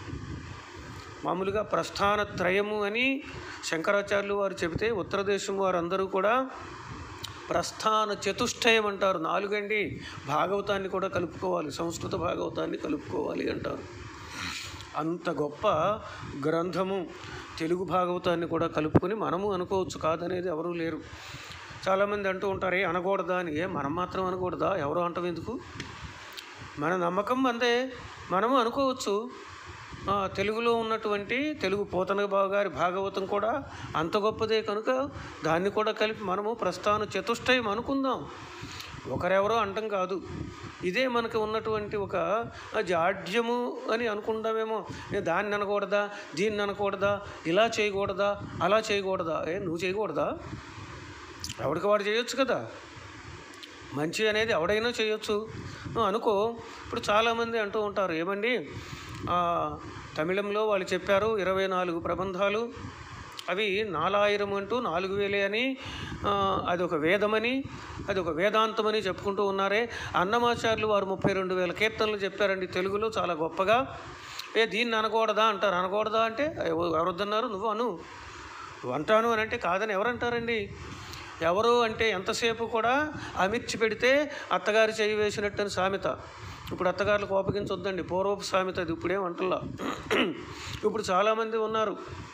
మామూలుగా ప్రస్థాన త్రయము అని శంకరాచార్యులు వారు చెబితే ఉత్తర దేశం వారందరూ కూడా ప్రస్థాన చతుష్టయం అంటారు నాలుగండి భాగవతాన్ని కూడా కలుపుకోవాలి సంస్కృత భాగవతాన్ని కలుపుకోవాలి అంటారు అంత గొప్ప గ్రంథము తెలుగు భాగవతాన్ని కూడా కలుపుకొని మనము అనుకోవచ్చు కాదనేది ఎవరూ లేరు చాలామంది అంటూ ఉంటారు ఏ అనకూడదా అని ఏ మనం మాత్రం అనకూడదా ఎవరు అంటాం ఎందుకు మన నమ్మకం అందే మనము అనుకోవచ్చు ఆ, తెలుగులో ఉన్నటువంటి తెలుగు పోతన బావ గారి భాగవతం కూడా అంత గొప్పదే కనుక దాన్ని కూడా కలిపి మనము ప్రస్థాన చతుష్టయం అనుకుందాం ఒకరెవరో అంటం కాదు ఇదే మనకు ఉన్నటువంటి ఒక జాడ్యము అని అనుకుంటామేమో నేను దాన్ని అనకూడదా దీన్ని అనకూడదా ఇలా చేయకూడదా అలా చేయకూడదా ఏ నువ్వు చేయకూడదా ఎవరికి వాడు చేయొచ్చు కదా మంచి అనేది ఎవడైనా చేయొచ్చు నువ్వు అనుకో ఇప్పుడు చాలామంది అంటూ ఉంటారు ఏమండి ఆ, తమిళంలో వాళ్ళు చెప్పారు ఇరవై నాలుగు ప్రబంధాలు అవి నాలాయిరం అంటూ నాలుగు వేలే అని ఆ, అది ఒక వేదమని అది ఒక వేదాంతమని చెప్పుకుంటూ ఉన్నారే అన్నమాచార్యులు వారు ముప్పై రెండు వేల కీర్తనలు చెప్పారండి తెలుగులో చాలా గొప్పగా ఏ దీన్ని అనకూడదా అంటారు అనకూడదా అంటే ఎవ- ఎవరొద్దన్నారు నువ్వు అను నువ్వు అంటాను అని అంటే కాదని ఎవరంటారండి ఎవరు అంటే ఎంతసేపు కూడా అమిర్చి పెడితే అత్తగారు చేయి వేసినట్టు అని సామెత ఇప్పుడు అత్తగారులు కోపగించొద్దండి పూర్వపు సామెత అది ఇప్పుడేం అంటల్లా ఇప్పుడు చాలామంది ఉన్నారు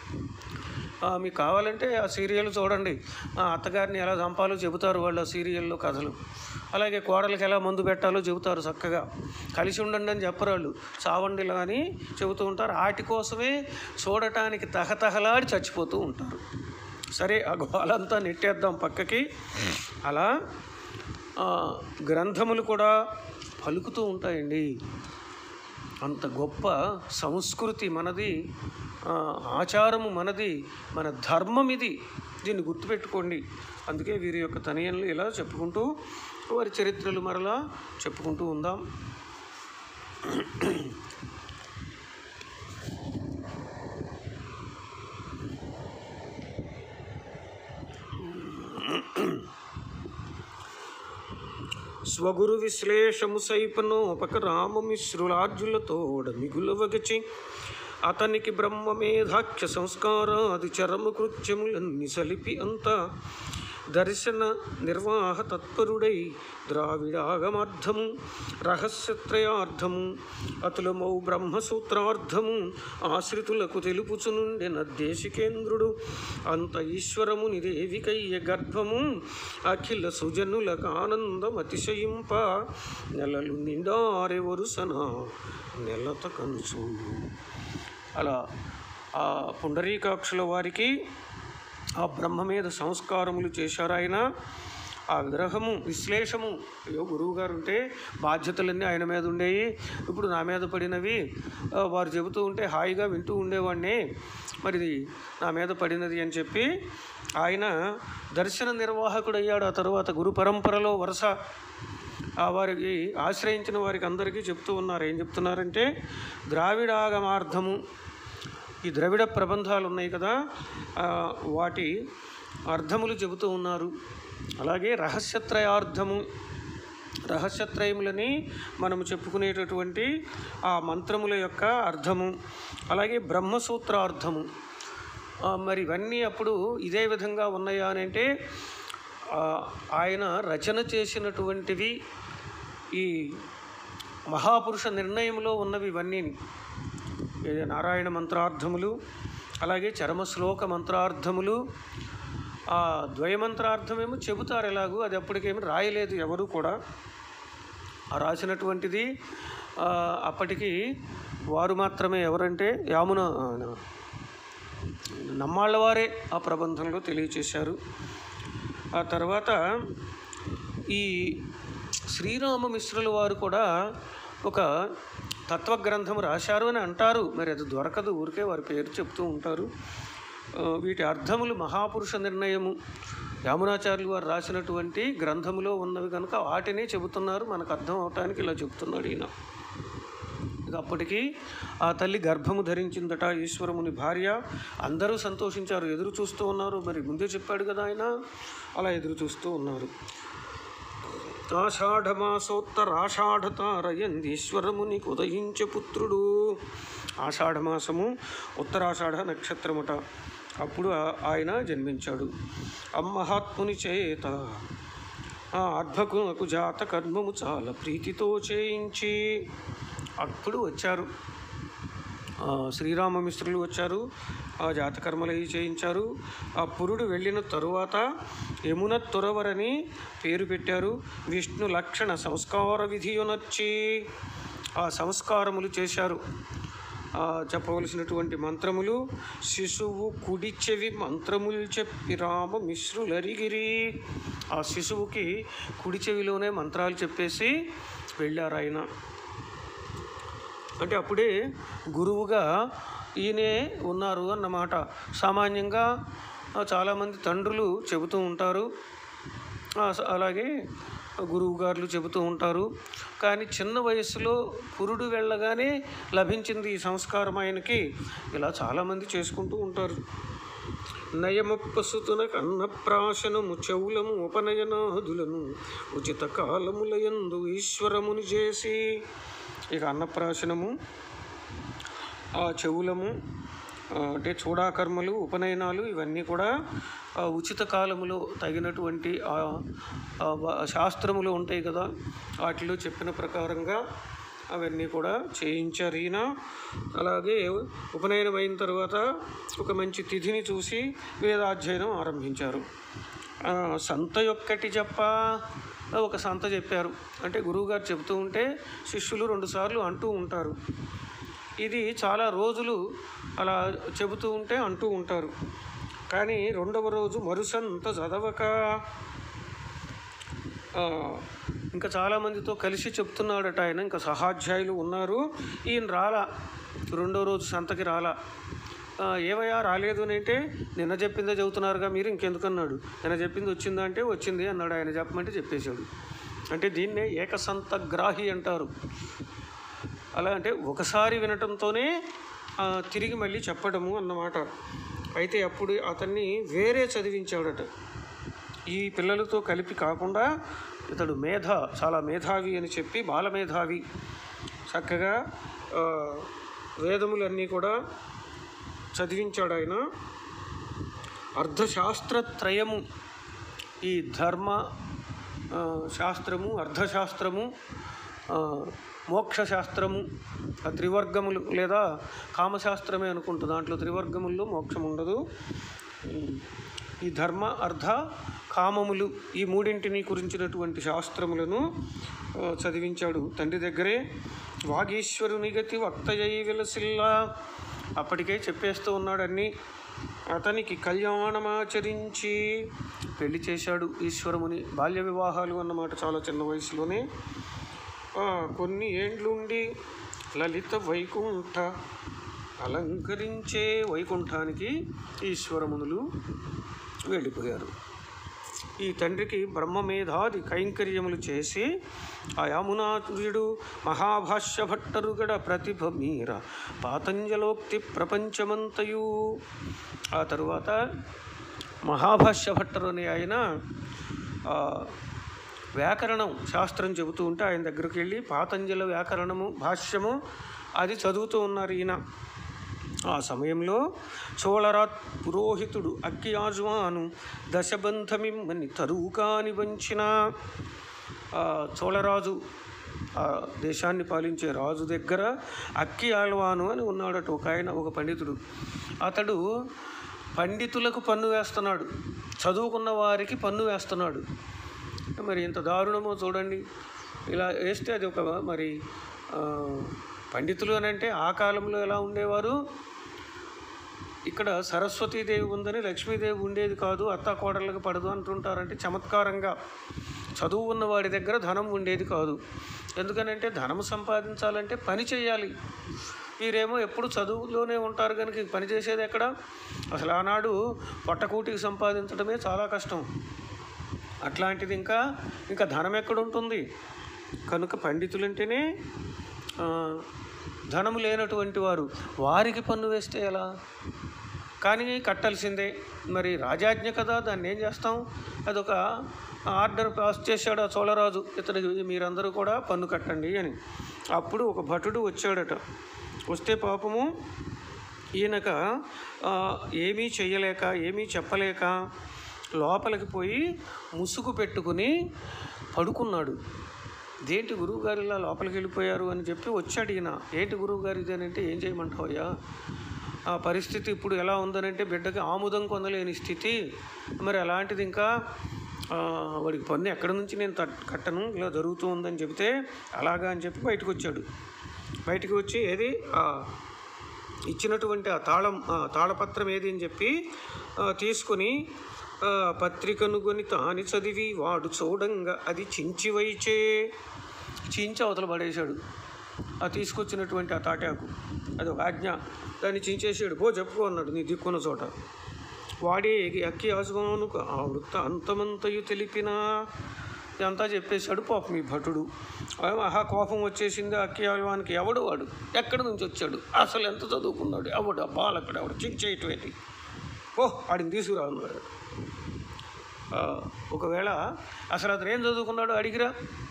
ఆ, మీకు కావాలంటే ఆ సీరియల్ చూడండి ఆ అత్తగారిని ఎలా చంపాలో చెబుతారు వాళ్ళు ఆ సీరియల్లో కథలు అలాగే కోడలికి ఎలా మందు పెట్టాలో చెబుతారు చక్కగా కలిసి ఉండండి అని చెప్పరు వాళ్ళు చావండిలా అని చెబుతూ ఉంటారు వాటి కోసమే చూడటానికి తహతహలాడి చచ్చిపోతూ ఉంటారు సరే ఆ గోలంతా నెట్టేద్దాం పక్కకి అలా ఆ, గ్రంథములు కూడా పలుకుతూ ఉంటాయండి అంత గొప్ప సంస్కృతి మనది ఆ, ఆచారము మనది మన ధర్మం ఇది దీన్ని గుర్తుపెట్టుకోండి అందుకే వీరి యొక్క తనయన్లు ఇలా చెప్పుకుంటూ వారి చరిత్రలు మరలా చెప్పుకుంటూ ఉందాం స్వగురు విశ్లేషము సైపనోపక రామమిశ్రులార్జులతోడ మిగులవగచి అతనికి బ్రహ్మమేధాఖ్య సంస్కారాది చరము కృత్యములన్ని సలిపి అంతా దర్శన నిర్వాహ తత్పరుడై ద్రావిడాగమార్థము రహస్యత్రయార్థము అతులమౌ బ్రహ్మసూత్రార్థము ఆశ్రితులకు తెలుపుచునుండెన దేశికేంద్రుడు అంత ఈశ్వరముని దేవికయ్య గర్భము అఖిల సుజనులకు ఆనందం అతిశయింప నెలలు నిండారె వరుసన నెలత కనుచు అలా ఆ పుండరీకాక్షుల వారికి ఆ బ్రహ్మ మీద సంస్కారములు చేశారు ఆయన ఆ విగ్రహము విశ్లేషము అయ్యో గురువు గారు ఉంటే బాధ్యతలన్నీ ఆయన మీద ఉండేవి ఇప్పుడు నా మీద పడినవి ఆ, వారు చెబుతూ ఉంటే హాయిగా వింటూ ఉండేవాడిని మరి ఇది నా మీద పడినది అని చెప్పి ఆయన దర్శన నిర్వాహకుడు అయ్యాడు ఆ తరువాత గురు పరంపరలో వరుస ఆ వారికి ఆశ్రయించిన వారికి అందరికీ చెప్తూ ఉన్నారు ఏం చెప్తున్నారంటే ద్రావిడాగమార్థము ఈ ద్రవిడ ప్రబంధాలు ఉన్నాయి కదా ఆ, వాటి అర్థములు చెబుతూ ఉన్నారు అలాగే రహస్యత్రయార్థము రహస్యత్రయములని మనము చెప్పుకునేటటువంటి ఆ మంత్రముల యొక్క అర్థము అలాగే బ్రహ్మసూత్రార్థము ఆ, మరి ఇవన్నీ అప్పుడు ఇదే విధంగా ఉన్నాయా అని అంటే ఆ, ఆయన రచన చేసినటువంటివి ఈ మహాపురుష నిర్ణయంలో ఉన్నవి ఇవన్నీ ఇది నారాయణ మంత్రార్థములు అలాగే చరమ శ్లోక మంత్రార్థములు ఆ ద్వయమంత్రార్థమేమో చెబుతారు ఎలాగూ అది అప్పటికేమీ రాయలేదు ఎవరు కూడా ఆ రాసినటువంటిది ఆ, అప్పటికి వారు మాత్రమే ఎవరంటే యామున నమ్మాళ్ళ వారే ఆ ప్రబంధంలో తెలియచేశారు ఆ తర్వాత ఈ శ్రీరామ మిశ్రుల వారు కూడా ఒక తత్వగ్రంథం రాశారు అని అంటారు మరి అది దొరకదు ఊరికే వారి పేరు చెప్తూ ఉంటారు ఆ, వీటి అర్థములు మహాపురుష నిర్ణయము యామునాచార్యులు వారు రాసినటువంటి గ్రంథములో ఉన్నవి కనుక వాటినే చెబుతున్నారు మనకు అర్థం అవటానికి ఇలా చెబుతున్నాడు ఈయన ఇక అప్పటికి ఆ తల్లి గర్భము ధరించిందట ఈశ్వరముని భార్య అందరూ సంతోషించారు ఎదురు చూస్తూ ఉన్నారు మరి ముందే చెప్పాడు కదా ఆయన అలా ఎదురు చూస్తూ ఉన్నారు ఆషాఢమాసోత్తరాషాఢతారయంది ఈశ్వరముని ఉదయించే పుత్రుడు ఆషాఢమాసము ఉత్తరాషాఢ నక్షత్రముట అప్పుడు ఆ- ఆయన జన్మించాడు అమ్మహాత్ముని చేత ఆ అర్భకునకు జాత కర్మము చాలా ప్రీతితో చేయించి అప్పుడు వచ్చారు ఆ, శ్రీరామమిశ్రులు వచ్చారు ఆ జాతకర్మలు అవి చేయించారు ఆ పురుడు వెళ్ళిన తరువాత యమున తురవరని పేరు పెట్టారు విష్ణు లక్షణ సంస్కార విధియునొచ్చి ఆ సంస్కారములు చేశారు ఆ, చెప్పవలసినటువంటి మంత్రములు శిశువు కుడి చెవి మంత్రములు చెప్పి రామ మిశ్రులరిగిరి ఆ శిశువుకి కుడి చెవిలోనే మంత్రాలు చెప్పేసి వెళ్ళారు ఆయన అంటే అప్పుడే గురువుగా ఈయనే ఉన్నారు అన్నమాట సామాన్యంగా ఆ, చాలామంది తండ్రులు చెబుతూ ఉంటారు ఆ, స- అలాగే గురువు గారులు చెబుతూ ఉంటారు కానీ చిన్న వయస్సులో పురుడు వెళ్ళగానే లభించింది ఈ సంస్కారం ఆయనకి ఇలా చాలామంది చేసుకుంటూ ఉంటారు నయమప్పసుతున కన్నప్రాశనము చెవులము ఉపనయనాదులను ఉచిత కాలములయందు ఈశ్వరముని చేసి ఇక అన్నప్రాశనము ఆ చెవులము ఆ, అంటే చూడాకర్మలు ఉపనయనాలు ఇవన్నీ కూడా ఆ, ఉచిత కాలములో తగినటువంటి ఆ, ఆ వ- శాస్త్రములు ఉంటాయి కదా వాటిలో చెప్పిన ప్రకారంగా అవన్నీ కూడా చేయించారు ఈయన అలాగే ఉపనయనం అయిన తర్వాత ఒక మంచి తిథిని చూసి వేదాధ్యయనం ఆరంభించారు ఆ, సంత యొక్కటి చెప్ప ఒక సంత చెప్పారు అంటే గురువుగారు చెబుతూ ఉంటే శిష్యులు రెండుసార్లు అంటూ ఉంటారు ఇది చాలా రోజులు అలా చెబుతూ ఉంటే అంటూ ఉంటారు కానీ రెండవ రోజు మరుసంత చదవక ఆ, ఇంకా చాలామందితో కలిసి చెప్తున్నాడట ఆయన ఇంకా సహాధ్యాయులు ఉన్నారు ఈయన రాలా రెండో రోజు సంతకి రాలా ఆ, ఏవయ్యా రాలేదు అని అంటే నిన్న చెప్పిందే చదువుతున్నారుగా మీరు ఇంకెందుకన్నాడు నిన్న చెప్పింది వచ్చిందా అంటే వచ్చింది అన్నాడు ఆయన చెప్పమంటే చెప్పేశాడు అంటే దీన్నే ఏకసంతగ్రాహి అంటారు అలా అంటే ఒకసారి వినటంతోనే ఆ, తిరిగి మళ్ళీ చెప్పడము అన్నమాట అయితే అప్పుడు అతన్ని వేరే చదివించాడట ఈ పిల్లలతో కలిపి కాకుండా ఇతడు మేధ చాలా మేధావి అని చెప్పి బాలమేధావి చక్కగా ఆ, వేదములన్నీ కూడా చదివించాడు ఆయన అర్థశాస్త్రత్రయము ఈ ధర్మ ఆ, శాస్త్రము అర్థశాస్త్రము ఆ, మోక్షశాస్త్రము ఆ త్రివర్గములు లేదా కామశాస్త్రమే అనుకుంటా దాంట్లో త్రివర్గముల్లో మోక్షం ఉండదు ఈ ధర్మ అర్థ కామములు ఈ మూడింటిని గురించినటువంటి శాస్త్రములను ఆ, చదివించాడు తండ్రి దగ్గరే వాగీశ్వరుని గతి వక్తయ్యి విలసిల్లా అప్పటికే చెప్పేస్తూ ఉన్నాడు అన్నీ అతనికి కళ్యాణమాచరించి పెళ్లి చేశాడు ఈశ్వరముని బాల్య వివాహాలు అన్నమాట చాలా చిన్న వయసులోనే ఆ, కొన్ని ఏండ్లుండి లలిత వైకుంఠ అలంకరించే వైకుంఠానికి ఈశ్వరమునులు వెళ్ళిపోయారు ఈ తండ్రికి బ్రహ్మమేధాది కైంకర్యములు చేసి ఆ యామునాథుడు మహాభాష్య భట్టరుగడ ప్రతిభ మీర పాతంజలోక్తి ప్రపంచమంతయు ఆ తరువాత మహాభాష్య భట్టరు అనే ఆయన ఆ, వ్యాకరణం శాస్త్రం చెబుతూ ఉంటే ఆయన దగ్గరికి వెళ్ళి పాతంజల వ్యాకరణము భాష్యము అది చదువుతూ ఉన్నారు ఈయన ఆ సమయంలో చోళరాత్ పురోహితుడు అక్కియాజువాను దశబంధమిమ్మని తరువు కాని వంచిన ఆ, చోళరాజు ఆ దేశాన్ని పాలించే రాజు దగ్గర అక్కి ఆళ్వాను అని ఉన్నాడట ఒక ఆయన ఒక పండితుడు అతడు పండితులకు పన్ను వేస్తున్నాడు చదువుకున్న వారికి పన్ను వేస్తున్నాడు మరి ఇంత దారుణమో చూడండి ఇలా వేస్తే అది ఒక మరి ఆ, పండితులు అని అంటే ఆ కాలంలో ఎలా ఉండేవారు ఇక్కడ సరస్వతీదేవి ఉందని లక్ష్మీదేవి ఉండేది కాదు అత్త కోడళ్ళకి పడదు అంటుంటారంటే చమత్కారంగా చదువు ఉన్న వాడి దగ్గర ధనం ఉండేది కాదు ఎందుకనంటే ధనం సంపాదించాలంటే పని చేయాలి వీరేమో ఎప్పుడు చదువులోనే ఉంటారు కనుక ఇంక పని చేసేది ఎక్కడ అసలు ఆనాడు పొట్టకూటికి సంపాదించడమే చాలా కష్టం అట్లాంటిది ఇంకా ఇంకా ధనం ఎక్కడ ఉంటుంది కనుక పండితులంటేనే ఆ, ధనము లేనటువంటి వారు వారికి పన్ను వేస్తే ఎలా కానీ కట్టాల్సిందే మరి రాజాజ్ఞ కదా దాన్ని ఏం చేస్తాం అదొక ఆర్డర్ పాస్ చేశాడు ఆ చోళరాజు ఇతడికి మీరందరూ కూడా పన్ను కట్టండి అని అప్పుడు ఒక భటుడు వచ్చాడట వస్తే పాపము ఈయనక ఆ, ఏమీ చెయ్యలేక ఏమీ చెప్పలేక లోపలికి పోయి ముసుగు పెట్టుకుని పడుకున్నాడు దేంటి గురువుగారు ఇలా లోపలికి వెళ్ళిపోయారు అని చెప్పి వచ్చాడు ఈయన ఏంటి గురువుగారు ఇది అని అంటే ఏం చేయమంటావయ్యా ఆ పరిస్థితి ఇప్పుడు ఎలా ఉందనంటే బిడ్డకి ఆముదం పొందలేని స్థితి మరి అలాంటిది ఇంకా ఆ, వాడికి పన్ను ఎక్కడి నుంచి నేను తట్- కట్టను ఇలా జరుగుతూ ఉందని చెబితే అలాగా అని చెప్పి బయటకు వచ్చాడు బయటికి వచ్చి ఏది ఆ, ఇచ్చినటువంటి ఆ తాళం ఆ తాళపత్రం ఏది అని చెప్పి ఆ, తీసుకుని ఆ, పత్రికను కొని తాని చదివి వాడు చూడంగా అది చించి వైచే చించి అవతల పడేశాడు ఆ తీసుకొచ్చినటువంటి ఆ తాటాకు అది ఒక ఆజ్ఞ దాన్ని చించేసాడు పో చెప్పుకో అన్నాడు నీ దిక్కున్న చోట వాడే అక్కి ఆసుగానుకు ఆ వృత్త అంతమంతయు తెలిపినా ఇదంతా చెప్పేశాడు పాపం ఈ భటుడు ఆ మహా కోపం వచ్చేసింది అక్కి ఆళ్వానికి ఎవడు వాడు ఎక్కడి నుంచి వచ్చాడు అసలు ఎంత చదువుకున్నాడు ఎవడు ఆ బాలకుడు ఎవడు చించేటువంటి ఓ వాడిని తీసుకురా అన్నాడు ఆ, ఒకవేళ అసలు అతను ఏం చదువుకున్నాడు అడిగిరా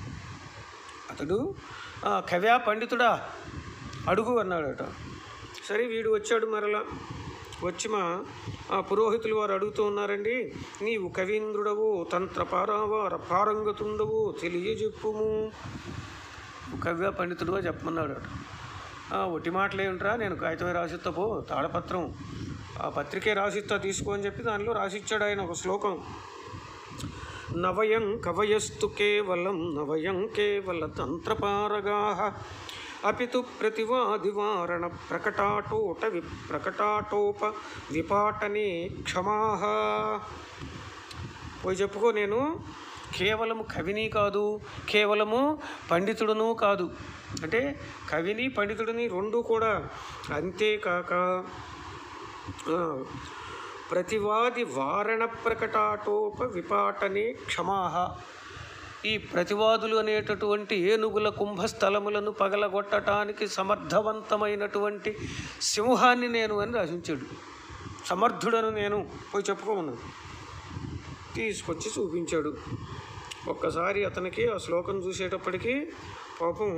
అతడు "ఆ, కవ్యా పండితుడా అడుగు అన్నాడట సరే వీడు వచ్చాడు మరలా వచ్చి మా ఆ పురోహితులు వారు అడుగుతూ ఉన్నారండి నీవు కవీంద్రుడవు తంత్ర పారావార పారంగతుండవు తెలియజెప్పుము కవ్య పండితుడుగా చెప్పమన్నాడు అట "ఆ, ఒట్టి మాటలు ఏమిట్రా నేను కాగితమే రాసిస్తా పో తాళపత్రం ఆ పత్రికే రాసిస్తా తీసుకో అని చెప్పి దానిలో రాసిచ్చాడు ఆయన ఒక శ్లోకం నవయం కవయస్తు కేవలం నవయం కేవల తంత్రపారగా అపితు ప్రతివాదివారణ ప్రకటాటోట వి ప్రకటాటోప విపాటనే క్షమాహ పోయి చెప్పుకో నేను కేవలము కవిని కాదు కేవలము పండితుడును కాదు అంటే కవిని పండితుడిని రెండు కూడా అంతేకాక ఆ, ప్రతివాది వారణ ప్రకటాటోప విపాటనే క్షమాహ ఈ ప్రతివాదులు అనేటటువంటి ఏనుగుల కుంభస్థలములను పగలగొట్టడానికి సమర్థవంతమైనటువంటి సింహాన్ని నేను అని రచించాడు సమర్థుడను నేను పోయి చెప్పుకోమన్నాను తీసుకొచ్చి చూపించాడు ఒక్కసారి అతనికి ఆ శ్లోకం చూసేటప్పటికి పాపం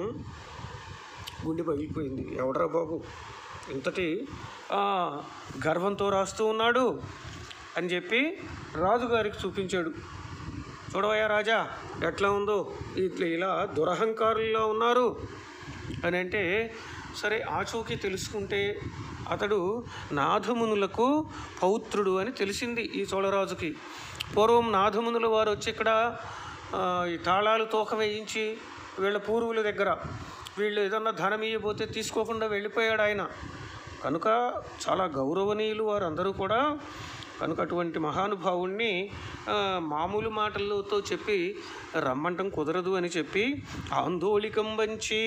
గుండె పగిలిపోయింది ఎవడరా బాబు ఇంతటి ఆ, గర్వంతో రాస్తూ ఉన్నాడు అని చెప్పి రాజుగారికి చూపించాడు చూడవయ్యా రాజా ఎట్లా ఉందో ఇట్లా ఇలా దురహంకారుల్లో ఉన్నారు అని అంటే సరే ఆచూకీ తెలుసుకుంటే అతడు నాథమునులకు పౌత్రుడు అని తెలిసింది ఈ చోళరాజుకి పూర్వం నాథమునుల వారు వచ్చి ఇక్కడ ఆ, ఈ తాళాలు తోక వేయించి వీళ్ళ పూర్వుల దగ్గర వీళ్ళు ఏదన్నా ధనం ఇవ్వబోతే తీసుకోకుండా వెళ్ళిపోయాడు ఆయన కనుక చాలా గౌరవనీయులు వారు అందరూ కూడా కనుక అటువంటి మహానుభావుణ్ణి ఆ, మామూలు మాటలతో చెప్పి రమ్మంటం కుదరదు అని చెప్పి ఆందోళికం వంచి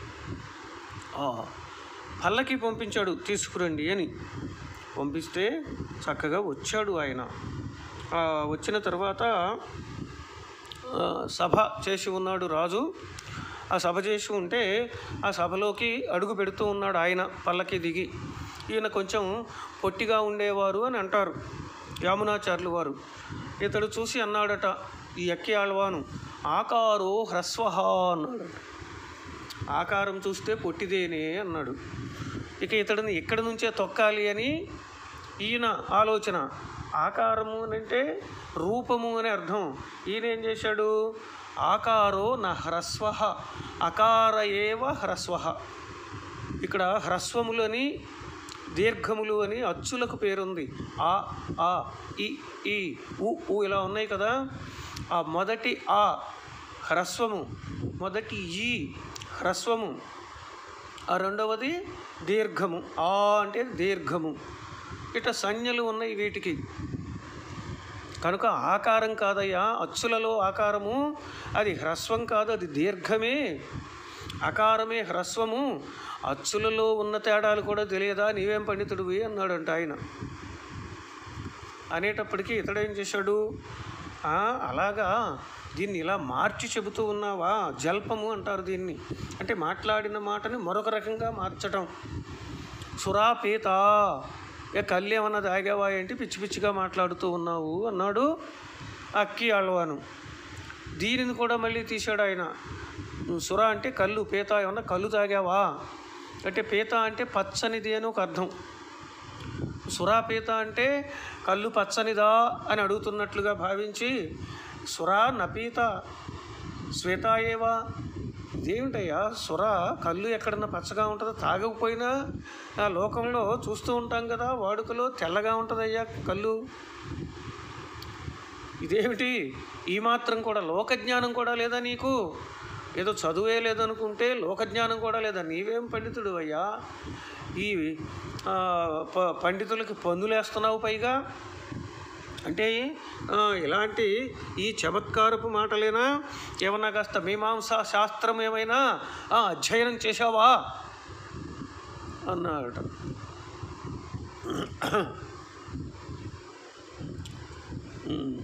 ఆ, పల్లకి పంపించాడు తీసుకురండి అని పంపిస్తే చక్కగా వచ్చాడు ఆయన ఆ, వచ్చిన తర్వాత ఆ, సభ చేసి ఉన్నాడు రాజు ఆ సభ చేసి ఉంటే ఆ సభలోకి అడుగు పెడుతూ ఉన్నాడు ఆయన పల్లకి దిగి ఈయన కొంచెం పొట్టిగా ఉండేవారు అని అంటారు యామునాచార్యులు వారు ఇతడు చూసి అన్నాడట ఈ ఎక్కి ఆళ్వాను ఆకారో హ్రస్వహ అన్నాడట ఆకారం చూస్తే పొట్టిదేనే అన్నాడు ఇక ఇతడిని ఇక్కడి నుంచే తొక్కాలి అని ఈయన ఆలోచన ఆకారము అని అంటే రూపము అని అర్థం ఈయన ఏం చేశాడు ఆకారో న హ్రస్వ అకార ఏవ హ్రస్వ ఇక్కడ హ్రస్వములని దీర్ఘములు అని అచ్చులకు పేరుంది ఆ ఆ ఇ ఈ ఉ ఉ ఇలా ఉన్నాయి కదా ఆ మొదటి ఆ హ్రస్వము మొదటి ఈ హ్రస్వము ఆ రెండవది దీర్ఘము ఆ అంటే దీర్ఘము ఇట్లా సంజ్ఞలు ఉన్నాయి వీటికి కనుక ఆకారం కాదయ్యా అచ్చులలో ఆకారము అది హ్రస్వం కాదు అది దీర్ఘమే అకారమే హ్రస్వము అచ్చులలో ఉన్న తేడాలు కూడా తెలియదా నీవేం పండితుడివి అన్నాడంట ఆయన అనేటప్పటికీ ఇతడేం చేశాడు "ఆ, అలాగా దీన్ని ఇలా మార్చి చెబుతూ ఉన్నావా జల్పము అంటారు దీన్ని అంటే మాట్లాడిన మాటని మరొక రకంగా మార్చటం సురాపీత ఏ కళ్ళు ఏమన్నా తాగావా ఏంటి పిచ్చి పిచ్చిగా మాట్లాడుతూ ఉన్నావు అన్నాడు అక్కి ఆళ్వాను దీనిని కూడా మళ్ళీ తీశాడు ఆయన సుర అంటే కళ్ళు పీత ఏమన్నా కళ్ళు తాగావా అంటే పీత అంటే పచ్చనిది అని ఒక అర్థం సురాపీత అంటే కళ్ళు పచ్చనిదా అని అడుగుతున్నట్లుగా భావించి సురా నపీత శ్వేతాయేవా ఇదేమిటయ్యా సుర కళ్ళు ఎక్కడన్నా పచ్చగా ఉంటుందో తాగకపోయినా ఆ లోకంలో చూస్తూ ఉంటాం కదా వాడుకలో తెల్లగా ఉంటుందయ్యా కళ్ళు ఇదేమిటి ఈ మాత్రం కూడా లోకజ్ఞానం కూడా లేదా నీకు ఏదో చదువే లేదనుకుంటే లోకజ్ఞానం కూడా లేదా నీవేం పండితుడు అయ్యా ఈ ఆ, ప- పండితులకి పన్నులేస్తున్నావు పైగా అంటే ఆ, ఇలాంటి ఈ చమత్కారపు మాటలేనా ఏమన్నా కాస్త మీమాంసా శాస్త్రం ఏమైనా ఆ, అధ్యయనం చేశావా అన్నాడట ఉమ్.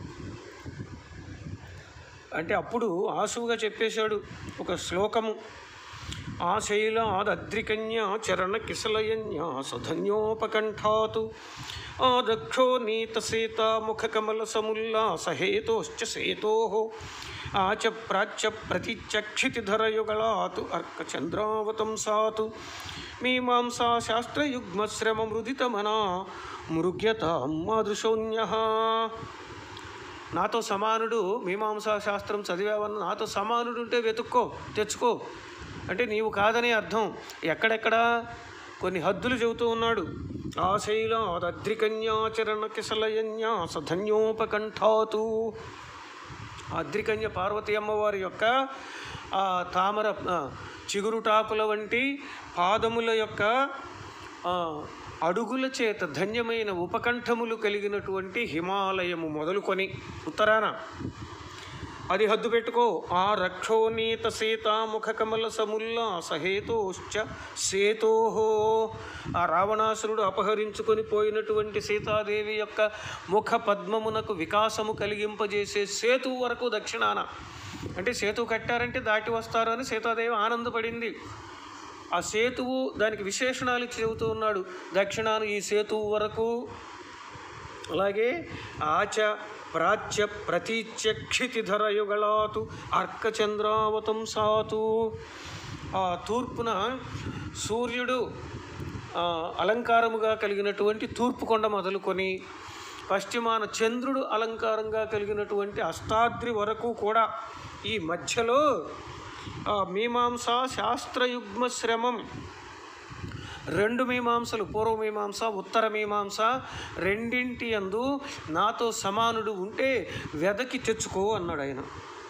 అంటే అప్పుడు ఆసువుగా చెప్పేశాడు ఒక శ్లోకము ఆ శైలాదద్రికన్య చరణ కిసలయన్య సధన్యోపకంఠాతు ఆ దక్షో నీత సీత ముఖ కమల సముల్లాస హేతోశ్చ సేతో ఆ చ ప్రాచ్య ప్రతిచక్షితిధరయుగళాతు అర్కచంద్రావతంసాతు మీమాంసా శాస్త్రయుగ్మశ్రమ మృదితమనా మృగ్యత మాదృశోన్య నాతో సమానుడు మీమాంసా శాస్త్రం చదివావన్న నాతో సమానుడు ఉంటే వెతుక్కో తెచ్చుకో అంటే నీవు కాదనే అర్థం ఎక్కడెక్కడ కొన్ని హద్దులు చెబుతూ ఉన్నాడు ఆ శైలాదద్రికన్యాచరణ కిసలయన్యాస ధన్యోపకంఠాతు అద్రికన్య పార్వతి అమ్మవారి యొక్క ఆ తామర ఆ, చిగురుటాకుల వంటి పాదముల యొక్క ఆ, అడుగుల చేత ధన్యమైన ఉపకంఠములు కలిగినటువంటి హిమాలయము మొదలుకొని ఉత్తరాన అది హద్దు పెట్టుకో ఆ రక్షోనీత సీతాముఖ కమల సముల్లాస హేతోశ్చ సేతోహో ఆ రావణాసురుడు అపహరించుకొని పోయినటువంటి సీతాదేవి యొక్క ముఖ పద్మమునకు వికాసము కలిగింపజేసే సేతు వరకు దక్షిణాన అంటే సేతు కట్టారంటే దాటి వస్తారు అని సీతాదేవి ఆనందపడింది ఆ సేతువు దానికి విశేషణాలు ఇచ్చి చెబుతూ ఉన్నాడు దక్షిణాన ఈ సేతువు వరకు అలాగే ఆచ ప్రాచ్య ప్రతీచ్య క్షితిధర యుగళాతు అర్కచంద్రావతం సాతు ఆ తూర్పున సూర్యుడు ఆ, అలంకారముగా కలిగినటువంటి తూర్పు కొండ మొదలుకొని పశ్చిమాన చంద్రుడు అలంకారంగా కలిగినటువంటి అష్టాద్రి వరకు కూడా ఈ మధ్యలో ఆ, మీమాంసా శాస్త్రయుగ్మ శ్రమం రెండు మీమాంసలు పూర్వ మీమాంస ఉత్తర మీమాంస రెండింటి అందు నాతో సమానుడు ఉంటే వెదకి తెచ్చుకో అన్నాడు ఆయన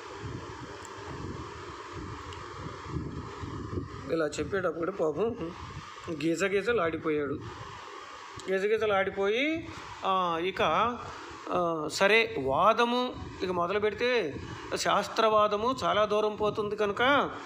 ఇలా చెప్పేటప్పుడు పాపం గిజగిజలు ఆడిపోయాడు గిజగిజలు ఆడిపోయి ఆ, ఇక ఆ, సరే వాదము ఇక మొదలు పెడితే శాస్త్రవాదము చాలా దూరం పోతుంది కనుక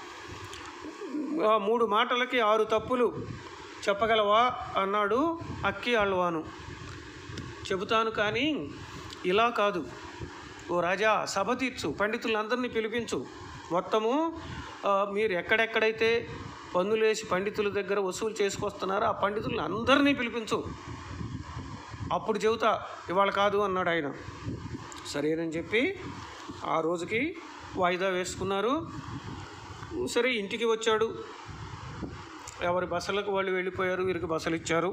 ఆ మూడు మాటలకి ఆరు తప్పులు చెప్పగలవా అన్నాడు అక్కి ఆళ్వాను చెబుతాను కానీ ఇలా కాదు ఓ రాజా సభ తీర్చు పండితులందరినీ పిలిపించు మొత్తము ఆ, మీరు ఎక్కడెక్కడైతే పన్నులేసి పండితుల దగ్గర వసూలు చేసుకొస్తున్నారో ఆ పండితులను అందరినీ పిలిపించు అప్పుడు చెబుతా ఇవాళ కాదు అన్నాడు ఆయన సరేనని చెప్పి ఆ రోజుకి వాయిదా వేసుకున్నారు సరే ఇంటికి వచ్చాడు ఎవరి బసలకు వాళ్ళు వెళ్ళిపోయారు వీరికి బసలు ఇచ్చారు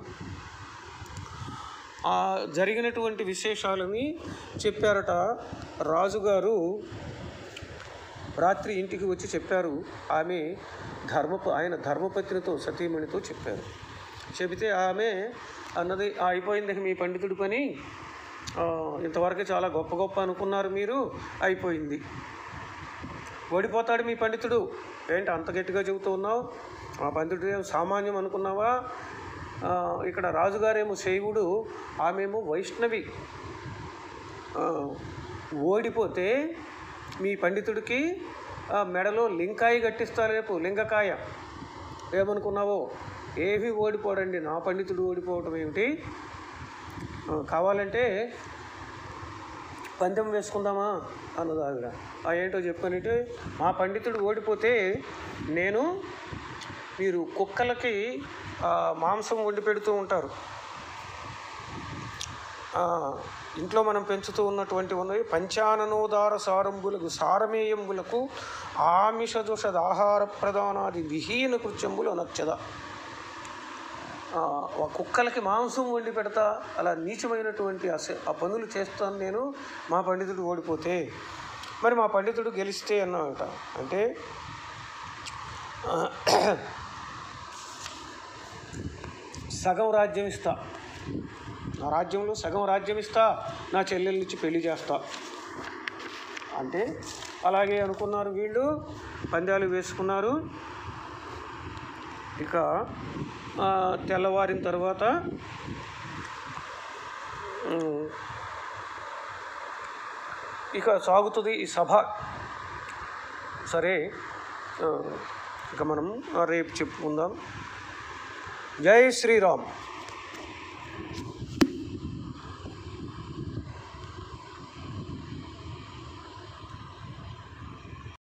ఆ జరిగినటువంటి విశేషాలని చెప్పారట రాజుగారు రాత్రి ఇంటికి వచ్చి చెప్పారు ఆమె ధర్మ ఆయన ధర్మపత్నితో సతీమణితో చెప్పారు చెబితే ఆమె అన్నది "ఆ, అయిపోయింది ఇక మీ పండితుడి పని ఆ, ఇంతవరకు చాలా గొప్ప గొప్ప అనుకున్నారు మీరు అయిపోయింది ఓడిపోతాడు మీ పండితుడు ఏంటి అంత గట్టిగా చెబుతూ ఉన్నావు ఆ పండితుడు ఏం సామాన్యం అనుకున్నావా ఆ, ఇక్కడ రాజుగారేమో శైవుడు ఆమెమో వైష్ణవి ఆ, ఓడిపోతే మీ పండితుడికి ఆ, మెడలో లింకాయ కట్టిస్తారు రేపు లింగకాయ ఏమనుకున్నావో ఏమీ ఓడిపోడండి నా పండితుడు ఓడిపోవటం ఏమిటి ఆ, కావాలంటే పందెం వేసుకుందామా అన్నది ఆవిడ ఆ ఏంటో చెప్పానంటే మా పండితుడు ఓడిపోతే నేను మీరు కుక్కలకి ఆ, మాంసం వండి పెడుతూ ఉంటారు ఆ, ఇంట్లో మనం పెంచుతూ ఉన్నటువంటి ఉన్నవి పంచాననోదార సారంబులకు సారమేయంబులకు ఆమిష దుషద ఆహార ప్రధానాది విహీన కృత్యంబులు నచ్చద ఆ, ఆ కుక్కలకి మాంసం వండి పెడతా అలా నీచమైనటువంటి అస- ఆ పనులు చేస్తాను నేను మా పండితుడు ఓడిపోతే మరి మా పండితుడు గెలిస్తే అన్నాడట అంటే ఆ, సగం రాజ్యం ఇస్తా నా రాజ్యంలో సగం రాజ్యం ఇస్తా నా చెల్లెల్నిచ్చి పెళ్లి చేస్తా అంటే అలాగే అనుకున్నారు వీళ్ళు పందాలు వేసుకున్నారు ఇక ఆ, తెల్లవారిన తర్వాత ఉమ్, ఇక సాగుతుంది ఈ సభ సరే ఆ, ఇక మనం రేపు చెప్పుకుందాం జై శ్రీరామ్